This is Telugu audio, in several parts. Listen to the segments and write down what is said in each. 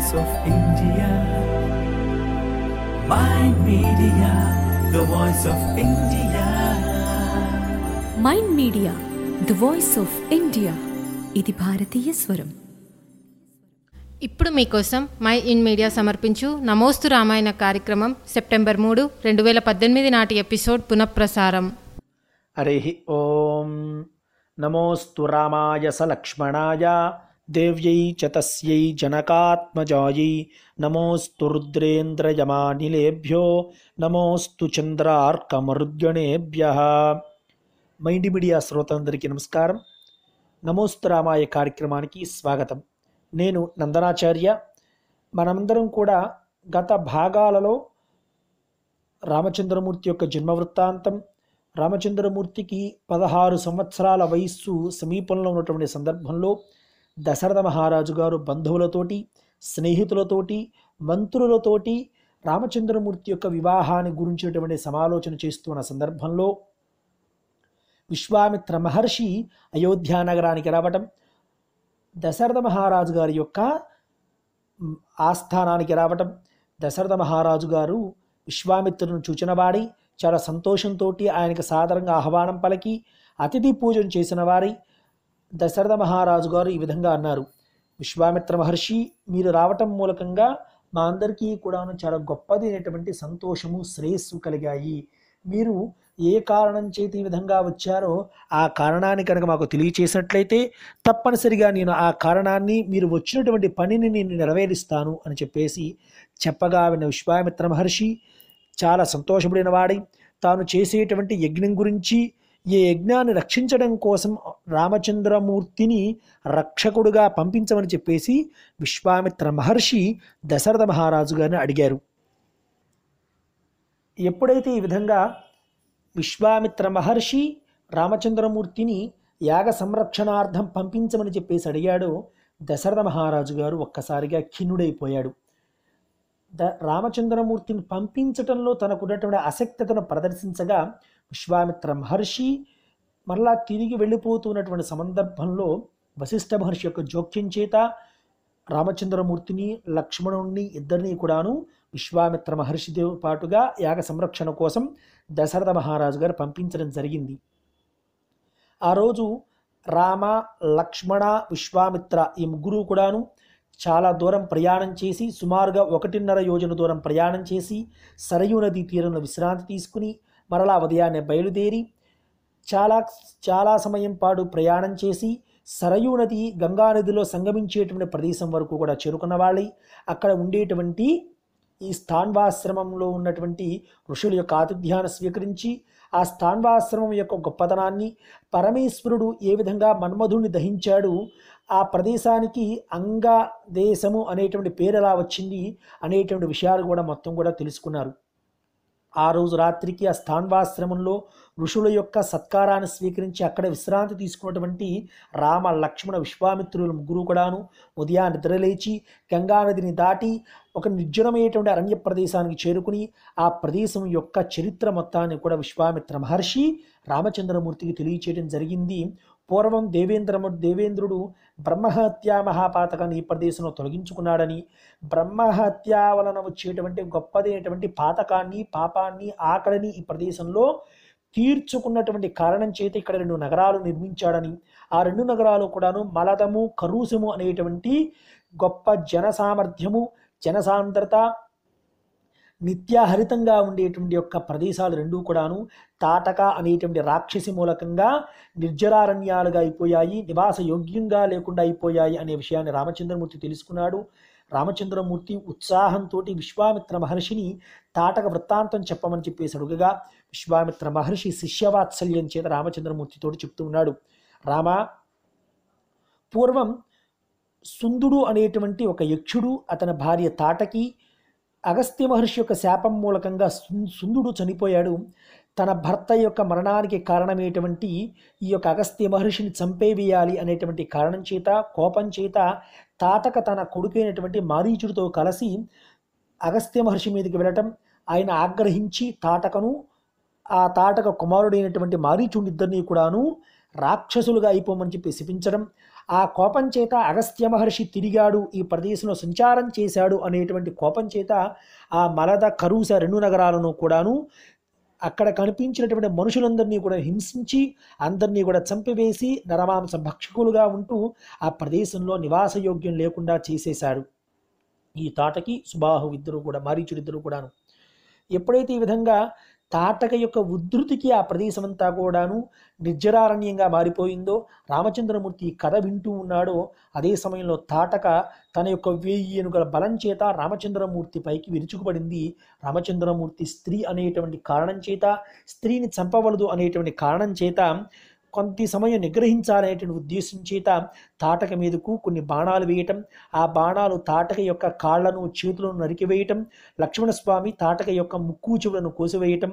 voice of India. Mind Media, the voice of India. Mind Media the voice of India ఇది భారతీయ స్వరం ఇప్పుడు మీకోసం మై ఇన్ మీడియా సమర్పించు నమోస్తు రామాయణ కార్యక్రమం సెప్టెంబర్ మూడు రెండు వేల పద్దెనిమిది నాటి ఎపిసోడ్ పునఃప్రసారం హరి ఓం నమోస్తు రామాయ స లక్ష్మణాయ దేవ్యై చ తస్యై జనకాత్మజాయై నమోస్తు రుద్రేంద్రయమానిలేభ్యో నమోస్తు చంద్రార్కమరుద్గణేభ్య మైండి మీడియా శ్రోతలందరికీ నమస్కారం నమోస్తు రామాయ కార్యక్రమానికి స్వాగతం నేను నందనాచార్య మనమందరం కూడా గత భాగాలలో రామచంద్రమూర్తి యొక్క జన్మ వృత్తాంతం రామచంద్రమూర్తికి పదహారు సంవత్సరాల వయస్సు సమీపంలో ఉన్నటువంటి సందర్భంలో దశరథ మహారాజు గారు బంధువులతోటి స్నేహితులతోటి మంత్రులతోటి రామచంద్రమూర్తి యొక్క వివాహాన్ని గురించినటువంటి సమాలోచన చేస్తున్న సందర్భంలో విశ్వామిత్ర మహర్షి అయోధ్య నగరానికి రావటం దశరథ మహారాజు గారి యొక్క మ్, ఆస్థానానికి రావటం దశరథ మహారాజు గారు విశ్వామిత్రులను చూచినవాడి చాలా సంతోషంతో ఆయనకు సాదరంగా ఆహ్వానం పలికి అతిథి పూజను చేసిన వారి దశరథ మహారాజు గారు ఈ విధంగా అన్నారు విశ్వామిత్ర మహర్షి మీరు రావటం మూలకంగా మా అందరికీ కూడాను చాలా గొప్పది అయినటువంటి సంతోషము శ్రేయస్సు కలిగాయి మీరు ఏ కారణం చేతి ఈ విధంగా వచ్చారో ఆ కారణాన్ని కనుక మాకు తెలియచేసినట్లయితే తప్పనిసరిగా నేను ఆ కారణాన్ని మీరు వచ్చినటువంటి పనిని నేను నెరవేరుస్తాను అని చెప్పేసి చెప్పగా విన్న విశ్వామిత్ర మహర్షి చాలా సంతోషపడిన వాడి తాను చేసేటువంటి యజ్ఞం గురించి ఈ యజ్ఞాన్ని రక్షించడం కోసం రామచంద్రమూర్తిని రక్షకుడుగా పంపించమని చెప్పేసి విశ్వామిత్ర మహర్షి దశరథ మహారాజు గారిని అడిగారు ఎప్పుడైతే ఈ విధంగా విశ్వామిత్ర మహర్షి రామచంద్రమూర్తిని యాగ సంరక్షణార్థం పంపించమని చెప్పేసి అడిగాడో దశరథ మహారాజు గారు ఒక్కసారిగా ఖిన్నుడైపోయాడు ద రామచంద్రమూర్తిని పంపించటంలో తనకున్నటువంటి ఆసక్తతను ప్రదర్శించగా విశ్వామిత్ర మహర్షి మరలా తిరిగి వెళ్ళిపోతున్నటువంటి సందర్భంలో వశిష్ఠ మహర్షి యొక్క జోక్యం చేత రామచంద్రమూర్తిని లక్ష్మణుణ్ణి ఇద్దరిని కూడాను విశ్వామిత్ర మహర్షితో పాటుగా యాగ సంరక్షణ కోసం దశరథ మహారాజు గారు పంపించడం జరిగింది ఆ రోజు రామ లక్ష్మణ విశ్వామిత్ర ఈ ముగ్గురు కూడాను చాలా దూరం ప్రయాణం చేసి సుమారుగా ఒకటిన్నర యోజన దూరం ప్రయాణం చేసి సరయూ నదీ తీరంలో విశ్రాంతి తీసుకుని మరలా ఉదయాన్నే బయలుదేరి చాలా చాలా సమయం పాటు ప్రయాణం చేసి సరయూ నది గంగా నదిలో సంగమించేటువంటి ప్రదేశం వరకు కూడా చేరుకున్న వాళ్ళై అక్కడ ఉండేటువంటి ఈ స్థాన్వాశ్రమంలో ఉన్నటువంటి ఋషుల యొక్క ఆతిథ్యాన్ని స్వీకరించి ఆ స్థాన్వాశ్రమం యొక్క గొప్పతనాన్ని పరమేశ్వరుడు ఏ విధంగా మన్మధుణ్ణి దహించాడు ఆ ప్రదేశానికి అంగ దేశము అనేటువంటి పేరు ఎలా వచ్చింది అనేటువంటి విషయాలు కూడా మొత్తం కూడా తెలుసుకున్నారు ఆ రోజు రాత్రికి ఆ స్థాన్వాశ్రమంలో ఋషుల యొక్క సత్కారాన్ని స్వీకరించి అక్కడ విశ్రాంతి తీసుకున్నటువంటి రామ లక్ష్మణ విశ్వామిత్రులు ముగ్గురు కూడాను ఉదయాన్ని నిద్రలేచి గంగానదిని దాటి ఒక నిర్జనమైనటువంటి అరణ్య ప్రదేశానికి చేరుకుని ఆ ప్రదేశం యొక్క చరిత్ర మొత్తాన్ని కూడా విశ్వామిత్ర మహర్షి రామచంద్రమూర్తికి తెలియచేయడం జరిగింది పూర్వం దేవేంద్రము దేవేంద్రుడు బ్రహ్మహత్యా మహాపాతకాన్ని ఈ ప్రదేశంలో తొలగించుకున్నాడని బ్రహ్మహత్య వలన వచ్చేటువంటి గొప్పదైనటువంటి పాతకాన్ని పాపాన్ని ఆకలిని ఈ ప్రదేశంలో తీర్చుకున్నటువంటి కారణం చేత ఇక్కడ రెండు నగరాలు నిర్మించాడని ఆ రెండు నగరాలు కూడాను మలదము కరూసము అనేటువంటి గొప్ప జన సామర్థ్యము జనసాంద్రత నిత్యాహరితంగా ఉండేటువంటి యొక్క ప్రదేశాలు రెండూ కూడాను తాటక అనేటువంటి రాక్షసి మూలకంగా నిర్జరారణ్యాలుగా అయిపోయాయి నివాస యోగ్యంగా లేకుండా అయిపోయాయి అనే విషయాన్ని రామచంద్రమూర్తి తెలుసుకున్నాడు రామచంద్రమూర్తి ఉత్సాహంతో విశ్వామిత్ర మహర్షిని తాటక వృత్తాంతం చెప్పమని చెప్పేసి అడుగగా విశ్వామిత్ర మహర్షి శిష్యవాత్సల్యం చేత రామచంద్రమూర్తితోటి చెప్తూ ఉన్నాడు రామ పూర్వం సుందుడు అనేటువంటి ఒక యక్షుడు అతని భార్య తాటకి అగస్త్య మహర్షి యొక్క శాపం మూలకంగా సుం- సుందుడు చనిపోయాడు తన భర్త యొక్క మరణానికి కారణమైనటువంటి ఈ యొక్క అగస్త్య మహర్షిని చంపేవేయాలి అనేటువంటి కారణం చేత కోపం చేత తాటక తన కొడుకైనటువంటి మారీచుడితో కలిసి అగస్త్య మహర్షి మీదకి వెళ్ళటం ఆయన ఆగ్రహించి తాటకను ఆ తాటక కుమారుడైనటువంటి మారీచుడిద్దరినీ కూడాను రాక్షసులుగా అయిపోమని చెప్పి శపించడం ఆ కోపం చేత అగస్త్య మహర్షి తిరిగాడు ఈ ప్రదేశంలో సంచారం చేశాడు అనేటువంటి కోపం చేత ఆ మలద కరూస రెండు నగరాలను కూడాను అక్కడ కనిపించినటువంటి మనుషులందరినీ కూడా హింసించి అందరినీ కూడా చంపివేసి నరమాంస భక్షకులుగా ఉంటూ ఆ ప్రదేశంలో నివాసయోగ్యం లేకుండా చేసేశాడు ఈ తాటకి సుబాహు ఇద్దరు కూడా మారీచుడిద్దరు కూడాను ఎప్పుడైతే ఈ విధంగా తాటక యొక్క ఉద్ధృతికి ఆ ప్రదేశం అంతా కూడాను నిర్జరారణ్యంగా మారిపోయిందో రామచంద్రమూర్తి ఈ కథ వింటూ ఉన్నాడో అదే సమయంలో తాటక తన యొక్క వేయి ఏనుగల బలం చేత రామచంద్రమూర్తి పైకి విరుచుకుపడింది రామచంద్రమూర్తి స్త్రీ అనేటువంటి కారణం చేత స్త్రీని చంపవలదు అనేటువంటి కారణం చేత కొంత సమయం నిగ్రహించాలనేటువంటి ఉద్దేశం చేత తాటక మీదకు కొన్ని బాణాలు వేయటం ఆ బాణాలు తాటక యొక్క కాళ్లను చేతులను నరికివేయటం లక్ష్మణస్వామి తాటక యొక్క ముక్కు చెవులను కోసివేయటం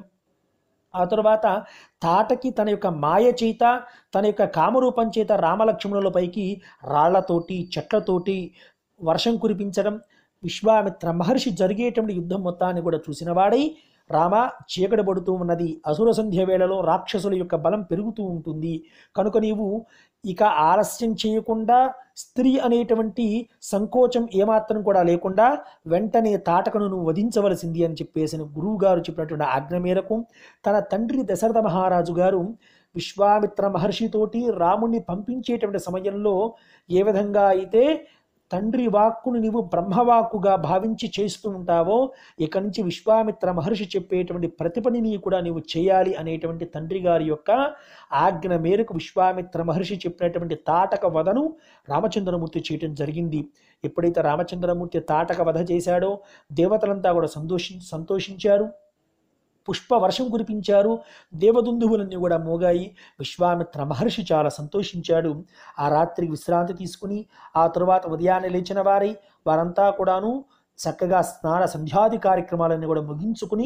ఆ తర్వాత తాటకి తన యొక్క మాయ చేత తన యొక్క కామరూపం చేత రామలక్ష్మణుల పైకి రాళ్లతోటి చెట్లతోటి వర్షం కురిపించడం విశ్వామిత్ర మహర్షి జరిగేటువంటి యుద్ధం మొత్తాన్ని కూడా చూసిన వాడై రామ చీకటి పడుతూ ఉన్నది అసుర సంధ్య వేళలో రాక్షసుల యొక్క బలం పెరుగుతూ ఉంటుంది కనుక నీవు ఇక ఆలస్యం చేయకుండా స్త్రీ అనేటువంటి సంకోచం ఏమాత్రం కూడా లేకుండా వెంటనే తాటకను నువ్వు వధించవలసింది అని చెప్పేసిన గురువు గారు చెప్పినటువంటి ఆజ్ఞ మేరకు తన తండ్రి దశరథ మహారాజు గారు విశ్వామిత్ర మహర్షితోటి రాముణ్ణి పంపించేటువంటి సమయంలో ఏ విధంగా అయితే తండ్రి వాక్కును నీవు బ్రహ్మవాక్కుగా భావించి చేస్తూ ఉంటావో ఇక నుంచి విశ్వామిత్ర మహర్షి చెప్పేటువంటి ప్రతి పనిని కూడా నీవు చేయాలి అనేటువంటి తండ్రి గారి యొక్క ఆజ్ఞ మేరకు విశ్వామిత్ర మహర్షి చెప్పినటువంటి తాటక వధను రామచంద్రమూర్తి చేయటం జరిగింది ఎప్పుడైతే రామచంద్రమూర్తి తాటక వధ చేశాడో దేవతలంతా కూడా సంతోషి సంతోషించారు పుష్ప వర్షం కురిపించారు దేవదుందువులన్నీ కూడా మోగాయి విశ్వామిత్ర మహర్షి చాలా సంతోషించాడు ఆ రాత్రి విశ్రాంతి తీసుకుని ఆ తరువాత ఉదయాన్నే లేచిన వారై వారంతా కూడాను చక్కగా స్నాన సంధ్యాది కార్యక్రమాలన్నీ కూడా ముగించుకుని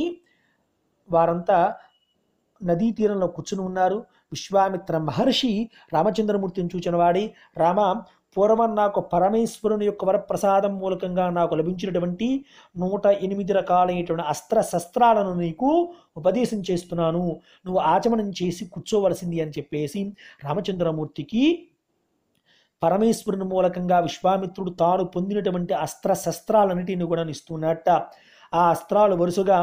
వారంతా నదీ తీరంలో కూర్చుని ఉన్నారు విశ్వామిత్ర మహర్షి రామచంద్రమూర్తిని చూచిన వాడి రామ పూర్వం నాకు పరమేశ్వరుని యొక్క వరప్రసాదం మూలకంగా నాకు లభించినటువంటి నూట ఎనిమిది రకాలైనటువంటి అస్త్ర శస్త్రాలను నీకు ఉపదేశం చేస్తున్నాను నువ్వు ఆచమనం చేసి కూర్చోవలసింది అని చెప్పేసి రామచంద్రమూర్తికి పరమేశ్వరుని మూలకంగా విశ్వామిత్రుడు తాను పొందినటువంటి అస్త్ర శస్త్రాలన్నిటిని కూడా ఇస్తున్నట్ట ఆ అస్త్రాలు వరుసగా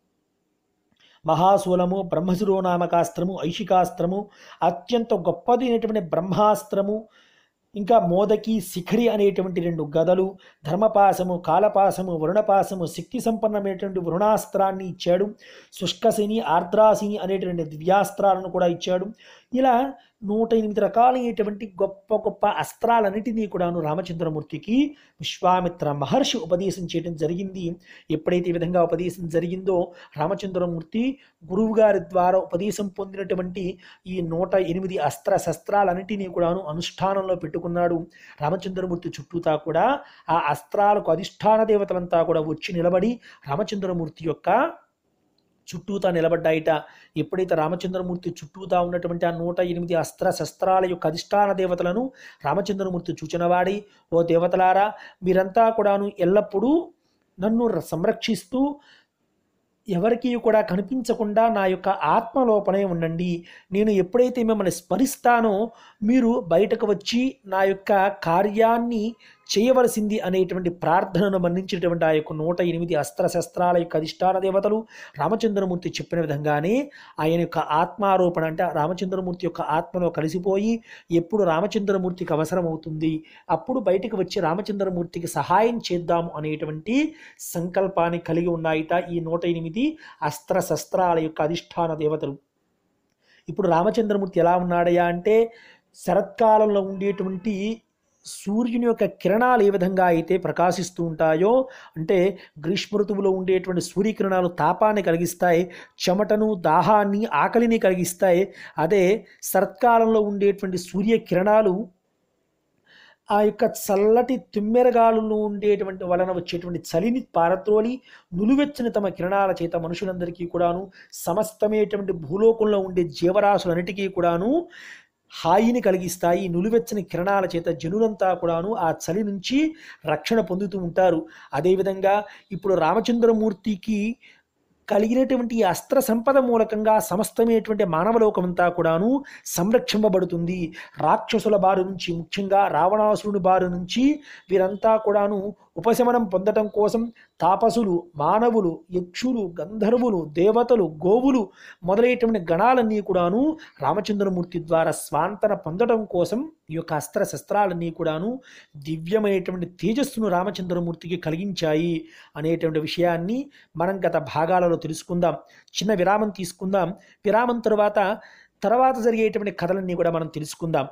మహాశూలము బ్రహ్మశిరోనామకాస్త్రము ఐషికాస్త్రము అత్యంత గొప్పది అయినటువంటి బ్రహ్మాస్త్రము ఇంకా మోదకి శిఖరి అనేటువంటి రెండు గదలు ధర్మపాసము కాలపాసము వరుణపాసము శక్తి సంపన్నమైనటువంటి వరుణాస్త్రాన్ని ఇచ్చాడు శుష్కసిని ఆర్ద్రాసిని అనేటువంటి దివ్యాస్త్రాలను కూడా ఇచ్చాడు ఇలా నూట ఎనిమిది రకాలైనటువంటి గొప్ప గొప్ప అస్త్రాలన్నిటినీ కూడాను రామచంద్రమూర్తికి విశ్వామిత్ర మహర్షి ఉపదేశం చేయడం జరిగింది ఎప్పుడైతే ఈ విధంగా ఉపదేశం జరిగిందో రామచంద్రమూర్తి గురువు గారి ద్వారా ఉపదేశం పొందినటువంటి ఈ నూట ఎనిమిది అస్త్ర శస్త్రాలన్నిటినీ కూడాను అనుష్ఠానంలో పెట్టుకున్నాడు రామచంద్రమూర్తి చుట్టూతా కూడా ఆ అస్త్రాలకు అధిష్టాన దేవతలంతా కూడా వచ్చి నిలబడి రామచంద్రమూర్తి యొక్క చుట్టూతా నిలబడ్డాయిట ఎప్పుడైతే రామచంద్రమూర్తి చుట్టూతా ఉన్నటువంటి ఆ నూట ఎనిమిది అస్త్ర శస్త్రాల యొక్క అధిష్టాన దేవతలను రామచంద్రమూర్తి చూచినవాడి ఓ దేవతలారా మీరంతా కూడాను ఎల్లప్పుడూ నన్ను ర- సంరక్షిస్తూ ఎవరికి కూడా కనిపించకుండా నా యొక్క ఆత్మలోపనే ఉండండి నేను ఎప్పుడైతే మిమ్మల్ని స్మరిస్తానో మీరు బయటకు వచ్చి నా యొక్క కార్యాన్ని చేయవలసింది అనేటువంటి ప్రార్థనను మన్నించినటువంటి ఆ యొక్క నూట ఎనిమిది అస్త్ర శస్త్రాల యొక్క అధిష్టాన దేవతలు రామచంద్రమూర్తి చెప్పిన విధంగానే ఆయన యొక్క ఆత్మారోపణ అంటే రామచంద్రమూర్తి యొక్క ఆత్మలో కలిసిపోయి ఎప్పుడు రామచంద్రమూర్తికి అవసరం అవుతుంది అప్పుడు బయటకు వచ్చి రామచంద్రమూర్తికి సహాయం చేద్దాము అనేటువంటి సంకల్పాన్ని కలిగి ఉన్నాయిట ఈ నూట ఎనిమిది అస్త్ర శస్త్రాల యొక్క అధిష్టాన దేవతలు ఇప్పుడు రామచంద్రమూర్తి ఎలా ఉన్నాడయ్యా అంటే శరత్కాలంలో ఉండేటువంటి సూర్యుని యొక్క కిరణాలు ఏ విధంగా అయితే ప్రకాశిస్తూ ఉంటాయో అంటే గ్రీష్మ ఋతువులో ఉండేటువంటి సూర్యకిరణాలు తాపాన్ని కలిగిస్తాయి చెమటను దాహాన్ని ఆకలిని కలిగిస్తాయి అదే శరత్కాలంలో ఉండేటువంటి సూర్యకిరణాలు ఆ యొక్క చల్లటి తుమ్మెరగాలులో ఉండేటువంటి వలన వచ్చేటువంటి చలిని పారత్రోలి నులువెచ్చని తమ కిరణాల చేత మనుషులందరికీ కూడాను సమస్తమైనటువంటి భూలోకంలో ఉండే జీవరాశులన్నిటికీ కూడాను హాయిని కలిగిస్తాయి నులువెచ్చని కిరణాల చేత జనులంతా కూడాను ఆ చలి నుంచి రక్షణ పొందుతూ ఉంటారు అదేవిధంగా ఇప్పుడు రామచంద్రమూర్తికి కలిగినటువంటి ఈ అస్త్ర సంపద మూలకంగా సమస్తమైనటువంటి మానవలోకమంతా కూడాను సంరక్షింపబడుతుంది రాక్షసుల బారి నుంచి ముఖ్యంగా రావణాసురుని బారి నుంచి వీరంతా కూడాను ఉపశమనం పొందటం కోసం తాపసులు మానవులు యక్షులు గంధర్వులు దేవతలు గోవులు మొదలైనటువంటి గణాలన్నీ కూడాను రామచంద్రమూర్తి ద్వారా స్వాంతన పొందడం కోసం ఈ యొక్క అస్త్ర శస్త్రాలన్నీ కూడాను దివ్యమైనటువంటి తేజస్సును రామచంద్రమూర్తికి కలిగించాయి అనేటువంటి విషయాన్ని మనం గత భాగాలలో తెలుసుకుందాం చిన్న విరామం తీసుకుందాం విరామం తర్వాత తర్వాత జరిగేటువంటి కథలన్నీ కూడా మనం తెలుసుకుందాం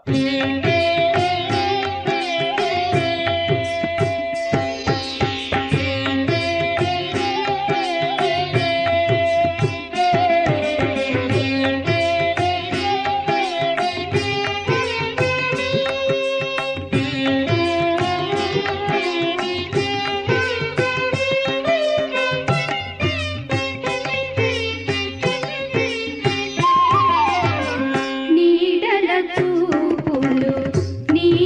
నీడల చూపులు నీ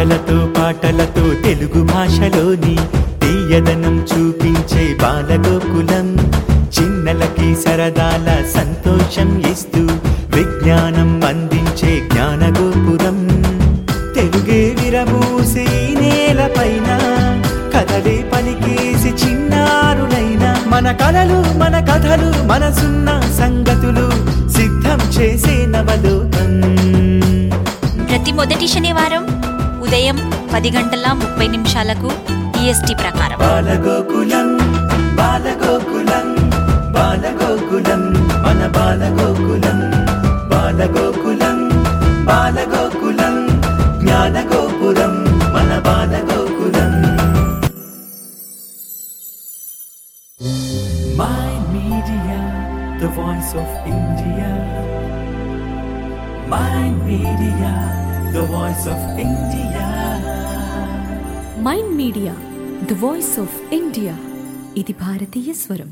ఆటలతో పాటలతో తెలుగు భాషలోని తీయదనం చూపించే బాలగోకులం చిన్నలకి సరదాల సంతోషం ఇస్తూ విజ్ఞానం అందించే జ్ఞానగోపురం తెలుగే విరబూసే ఈ నేలపైన కథలే పలికేసి చిన్నారులైన మన కలలు మన కథలు మనసున్న సంగతులు సిద్ధం చేసే నవలోకం ప్రతి మొదటి శనివారం ఉదయం పది గంటల ముప్పై నిమిషాలకు ఈఎస్టీ ప్రకారం బాలగోకులం బాలగోకులం బాలగోకులం మన బాలగోకులం బాలగోకులం బాలగోకులం జ్ఞానగోపురం మన Balagokulam My Media, the voice of India. My Media, the voice of India. Mind Media the voice of India ఇది భారతీయ స్వరం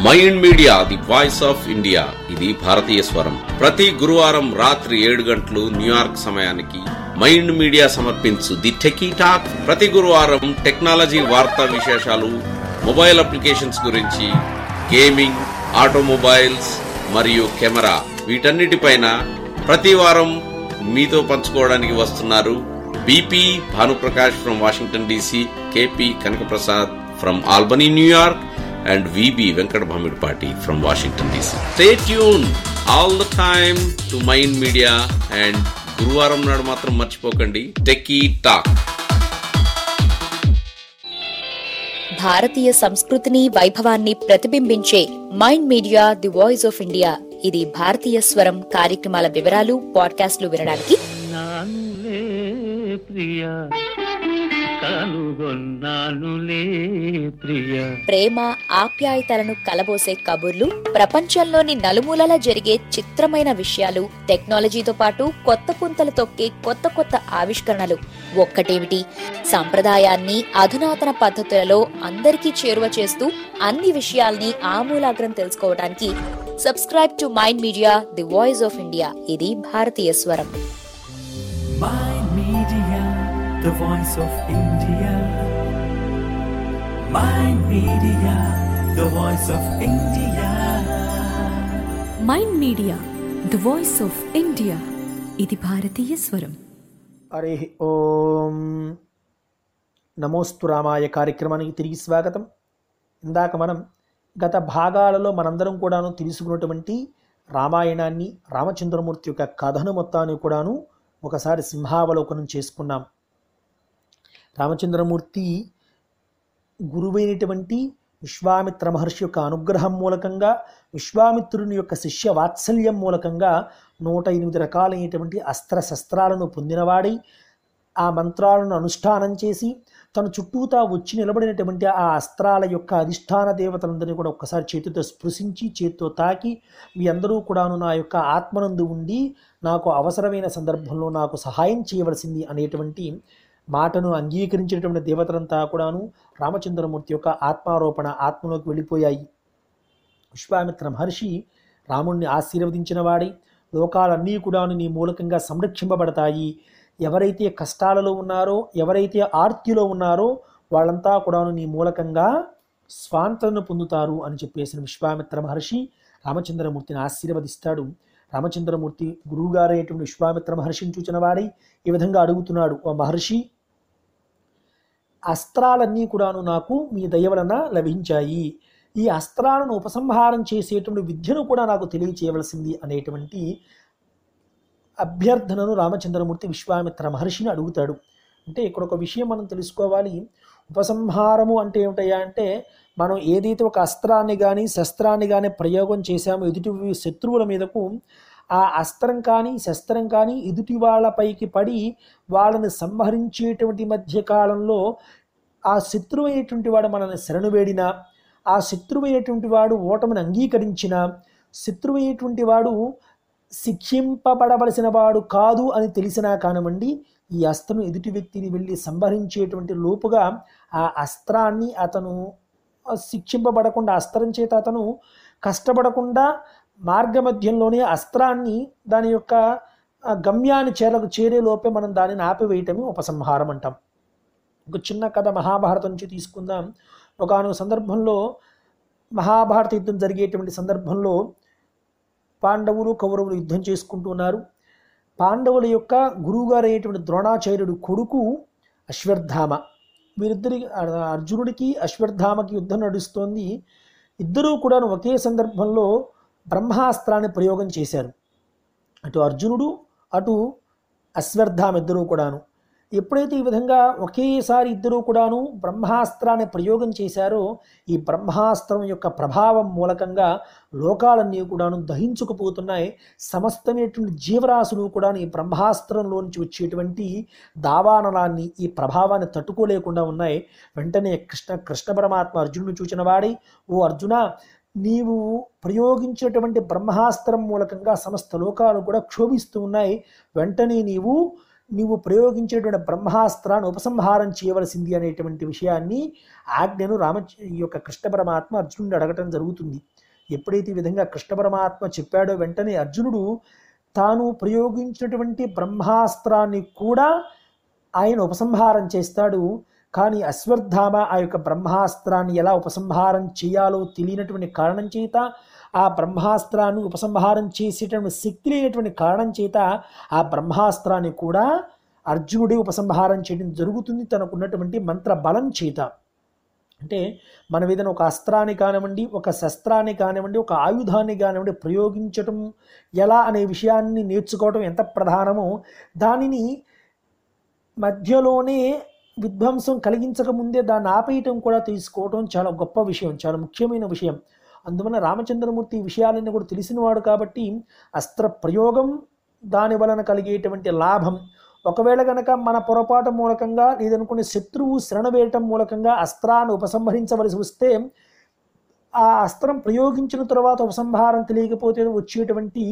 Mind Media the voice of India ఇది భారతీయ స్వరం ప్రతి గురువారం రాత్రి ఏడు గంటలు న్యూయార్క్ సమయానికి మైండ్ మీడియా సమర్పించు ది టెకీ టాక్ ప్రతి గురువారం టెక్నాలజీ వార్తా విశేషాలు మొబైల్ అప్లికేషన్స్ గురించి గేమింగ్ ఆటోమొబైల్స్ మరియు కెమెరా వీటన్నిటిపైన ప్రతి వారం మీతో పంచుకోవడానికి వస్తున్నారు BP Bhanuprakash from Washington DC KP Kanakaprasad from Albany New York and VB Venkat Bhamidpati from Washington DC. Stay tuned all the time to Mind Media and గురువారం నాడు మాత్రం మర్చిపోకండి టెక్కీ టాక్ భారతీయ సంస్కృతిని వైభవాన్ని ప్రతిబింబించే Mind Media the voice of India ఇది భారతీయ స్వరం కార్యక్రమాల వివరాలు పాడ్కాస్ట్లు వినడానికి నానులే ప్రియ కనుగొన్నానులే ప్రియ ప్రేమ ఆప్యాయతలను కలబోసే కబుర్లు ప్రపంచంలోని నలుమూలల జరిగే చిత్రమైన విషయాలు టెక్నాలజీతో పాటు కొత్త పుంతలు తొక్కే కొత్త కొత్త ఆవిష్కరణలు ఒక్కటేమిటి సంప్రదాయాన్ని అధునాతన పద్ధతులలో అందరికీ చేరువ చేస్తూ అన్ని విషయాల్ని ఆమూలాగ్రం తెలుసుకోవడానికి subscribe to Mind Media the voice of India ఇది భారతీయ స్వరం Mind Media, the voice of India. Mind Media, the voice of India. Mind Media the voice of India ఇది భారతీయ స్వరం హరి ఓం నమోస్తు రామాయ కార్యక్రమానికి తిరిగి స్వాగతం ఇందాక మనం గత భాగాలలో మనందరం కూడాను తెలుసుకున్నటువంటి రామాయణాన్ని రామచంద్రమూర్తి యొక్క కథను మొత్తాన్ని కూడాను ఒకసారి సింహావలోకనం చేసుకున్నాం రామచంద్రమూర్తి గురువైనటువంటి విశ్వామిత్ర మహర్షి యొక్క అనుగ్రహం మూలకంగా విశ్వామిత్రుని యొక్క శిష్య వాత్సల్యం మూలకంగా నూట ఎనిమిది రకాలైనటువంటి అస్త్ర శస్త్రాలను పొందినవాడై ఆ మంత్రాలను అనుష్ఠానం చేసి తన చుట్టూతా వచ్చి నిలబడినటువంటి ఆ అస్త్రాల యొక్క అధిష్టాన దేవతలందరినీ కూడా ఒక్కసారి చేతితో స్పృశించి చేతితో తాకి మీ అందరూ కూడాను నా యొక్క ఆత్మనందు ఉండి నాకు అవసరమైన సందర్భంలో నాకు సహాయం చేయవలసింది అనేటువంటి మాటను అంగీకరించినటువంటి దేవతలంతా కూడాను రామచంద్రమూర్తి యొక్క ఆత్మారోపణ ఆత్మలోకి వెళ్ళిపోయాయి విశ్వామిత్ర మహర్షి రాముణ్ణి ఆశీర్వదించిన వాడి లోకాలన్నీ కూడాను నీ మూలకంగా సంరక్షింపబడతాయి ఎవరైతే కష్టాలలో ఉన్నారో ఎవరైతే ఆర్తిలో ఉన్నారో వాళ్ళంతా కూడాను నీ మూలకంగా స్వాంతను పొందుతారు అని చెప్పేసిన విశ్వామిత్ర మహర్షి రామచంద్రమూర్తిని ఆశీర్వదిస్తాడు రామచంద్రమూర్తి గురువుగారైనటువంటి విశ్వామిత్ర మహర్షిని చూచిన వాడై ఈ విధంగా అడుగుతున్నాడు ఓ మహర్షి అస్త్రాలన్నీ కూడాను నాకు మీ దయ వలన లభించాయి ఈ అస్త్రాలను ఉపసంహారం చేసేటువంటి విద్యను కూడా నాకు తెలియచేయవలసింది అనేటువంటి అభ్యర్థనను రామచంద్రమూర్తి విశ్వామిత్ర మహర్షిని అడుగుతాడు అంటే ఇక్కడ ఒక విషయం మనం తెలుసుకోవాలి ఉపసంహారము అంటే ఏమిటయ్యా అంటే మనం ఏదైతే ఒక అస్త్రాన్ని కానీ శస్త్రాన్ని కానీ ప్రయోగం చేశామో ఎదుటి శత్రువుల మీదకు ఆ అస్త్రం కానీ శస్త్రం కానీ ఎదుటి వాళ్ళపైకి పడి వాళ్ళని సంహరించేటువంటి మధ్య కాలంలో ఆ శత్రువు అయినటువంటి వాడు మనల్ని శరణు వేడినా ఆ శత్రువు అయినటువంటి వాడు ఓటమిని అంగీకరించిన శత్రువు అయినటువంటి వాడు శిక్షింపబడవలసిన వాడు కాదు అని తెలిసినా కానివ్వండి ఈ అస్త్రం ఎదుటి వ్యక్తిని వెళ్ళి సంహరించేటువంటి లోపుగా ఆ అస్త్రాన్ని అతను శిక్షింపబడకుండా అస్త్రం చేత అతను కష్టపడకుండా మార్గమధ్యంలోనే అస్త్రాన్ని దాని యొక్క ఆ గమ్యాన్ని చేరకు చేరే లోపే మనం దానిని ఆపివేయటమే ఉపసంహారం అంటాం ఒక చిన్న కథ మహాభారతం నుంచి తీసుకుందాం ఒకనొక సందర్భంలో మహాభారత యుద్ధం జరిగేటువంటి సందర్భంలో పాండవులు కౌరవులు యుద్ధం చేసుకుంటూ ఉన్నారు పాండవుల యొక్క గురువుగారు అయినటువంటి ద్రోణాచార్యుడు కొడుకు అశ్వత్థామ వీరిద్దరి అర్జునుడికి అశ్వత్థామకి యుద్ధం నడుస్తోంది ఇద్దరూ కూడా ఒకే సందర్భంలో బ్రహ్మాస్త్రాన్ని ప్రయోగం చేశారు అటు అర్జునుడు అటు అశ్వత్థామ ఇద్దరూ కూడాను ఎప్పుడైతే ఈ విధంగా ఒకేసారి ఇద్దరూ కూడాను బ్రహ్మాస్త్రాన్ని ప్రయోగం చేశారో ఈ బ్రహ్మాస్త్రం యొక్క ప్రభావం మూలకంగా లోకాలన్నీ కూడాను దహించుకుపోతున్నాయి సమస్తమైనటువంటి జీవరాశులు కూడా ఈ బ్రహ్మాస్త్రంలో నుంచి వచ్చేటువంటి దావానలాన్ని ఈ ప్రభావాన్ని తట్టుకోలేకుండా ఉన్నాయి వెంటనే కృష్ణ కృష్ణ పరమాత్మ అర్జునుడు చూచిన వాడి ఓ అర్జున నీవు ప్రయోగించినటువంటి బ్రహ్మాస్త్రం మూలకంగా సమస్త లోకాలు కూడా క్షోభిస్తూ ఉన్నాయి వెంటనే నీవు నీవు ప్రయోగించేటువంటి బ్రహ్మాస్త్రాన్ని ఉపసంహారం చేయవలసింది అనేటువంటి విషయాన్ని ఆజ్ఞను రామ ఈ యొక్క కృష్ణ పరమాత్మ అర్జునుడిని అడగటం జరుగుతుంది ఎప్పుడైతే ఈ విధంగా కృష్ణ పరమాత్మ చెప్పాడో వెంటనే అర్జునుడు తాను ప్రయోగించినటువంటి బ్రహ్మాస్త్రాన్ని కూడా ఆయన ఉపసంహారం చేస్తాడు కానీ అశ్వత్థామ ఆ యొక్క బ్రహ్మాస్త్రాన్ని ఎలా ఉపసంహారం చేయాలో తెలియనటువంటి కారణం చేత ఆ బ్రహ్మాస్త్రాన్ని ఉపసంహారం చేసేటువంటి శక్తి లేనటువంటి కారణం చేత ఆ బ్రహ్మాస్త్రాన్ని కూడా అర్జునుడే ఉపసంహారం చేయడం జరుగుతుంది తనకున్నటువంటి మంత్ర బలం చేత అంటే మనం ఏదైనా ఒక అస్త్రాన్ని కానివ్వండి ఒక శస్త్రాన్ని కానివ్వండి ఒక ఆయుధాన్ని కానివ్వండి ప్రయోగించటం ఎలా అనే విషయాన్ని నేర్చుకోవడం ఎంత ప్రధానమో దానిని మధ్యలోనే విధ్వంసం కలిగించక ముందే దాన్ని ఆపేయటం కూడా తీసుకోవటం చాలా గొప్ప విషయం చాలా ముఖ్యమైన విషయం అందువల్ల రామచంద్రమూర్తి ఈ విషయాలన్నీ కూడా తెలిసినవాడు కాబట్టి అస్త్ర ప్రయోగం దాని వలన కలిగేటువంటి లాభం ఒకవేళ గనక మన పొరపాటు మూలకంగా లేదనుకునే శత్రువు శరణ వేయటం మూలకంగా అస్త్రాన్ని ఉపసంహరించవలసి వస్తే ఆ అస్త్రం ప్రయోగించిన తర్వాత ఉపసంహారం తెలియకపోతే వచ్చేటువంటి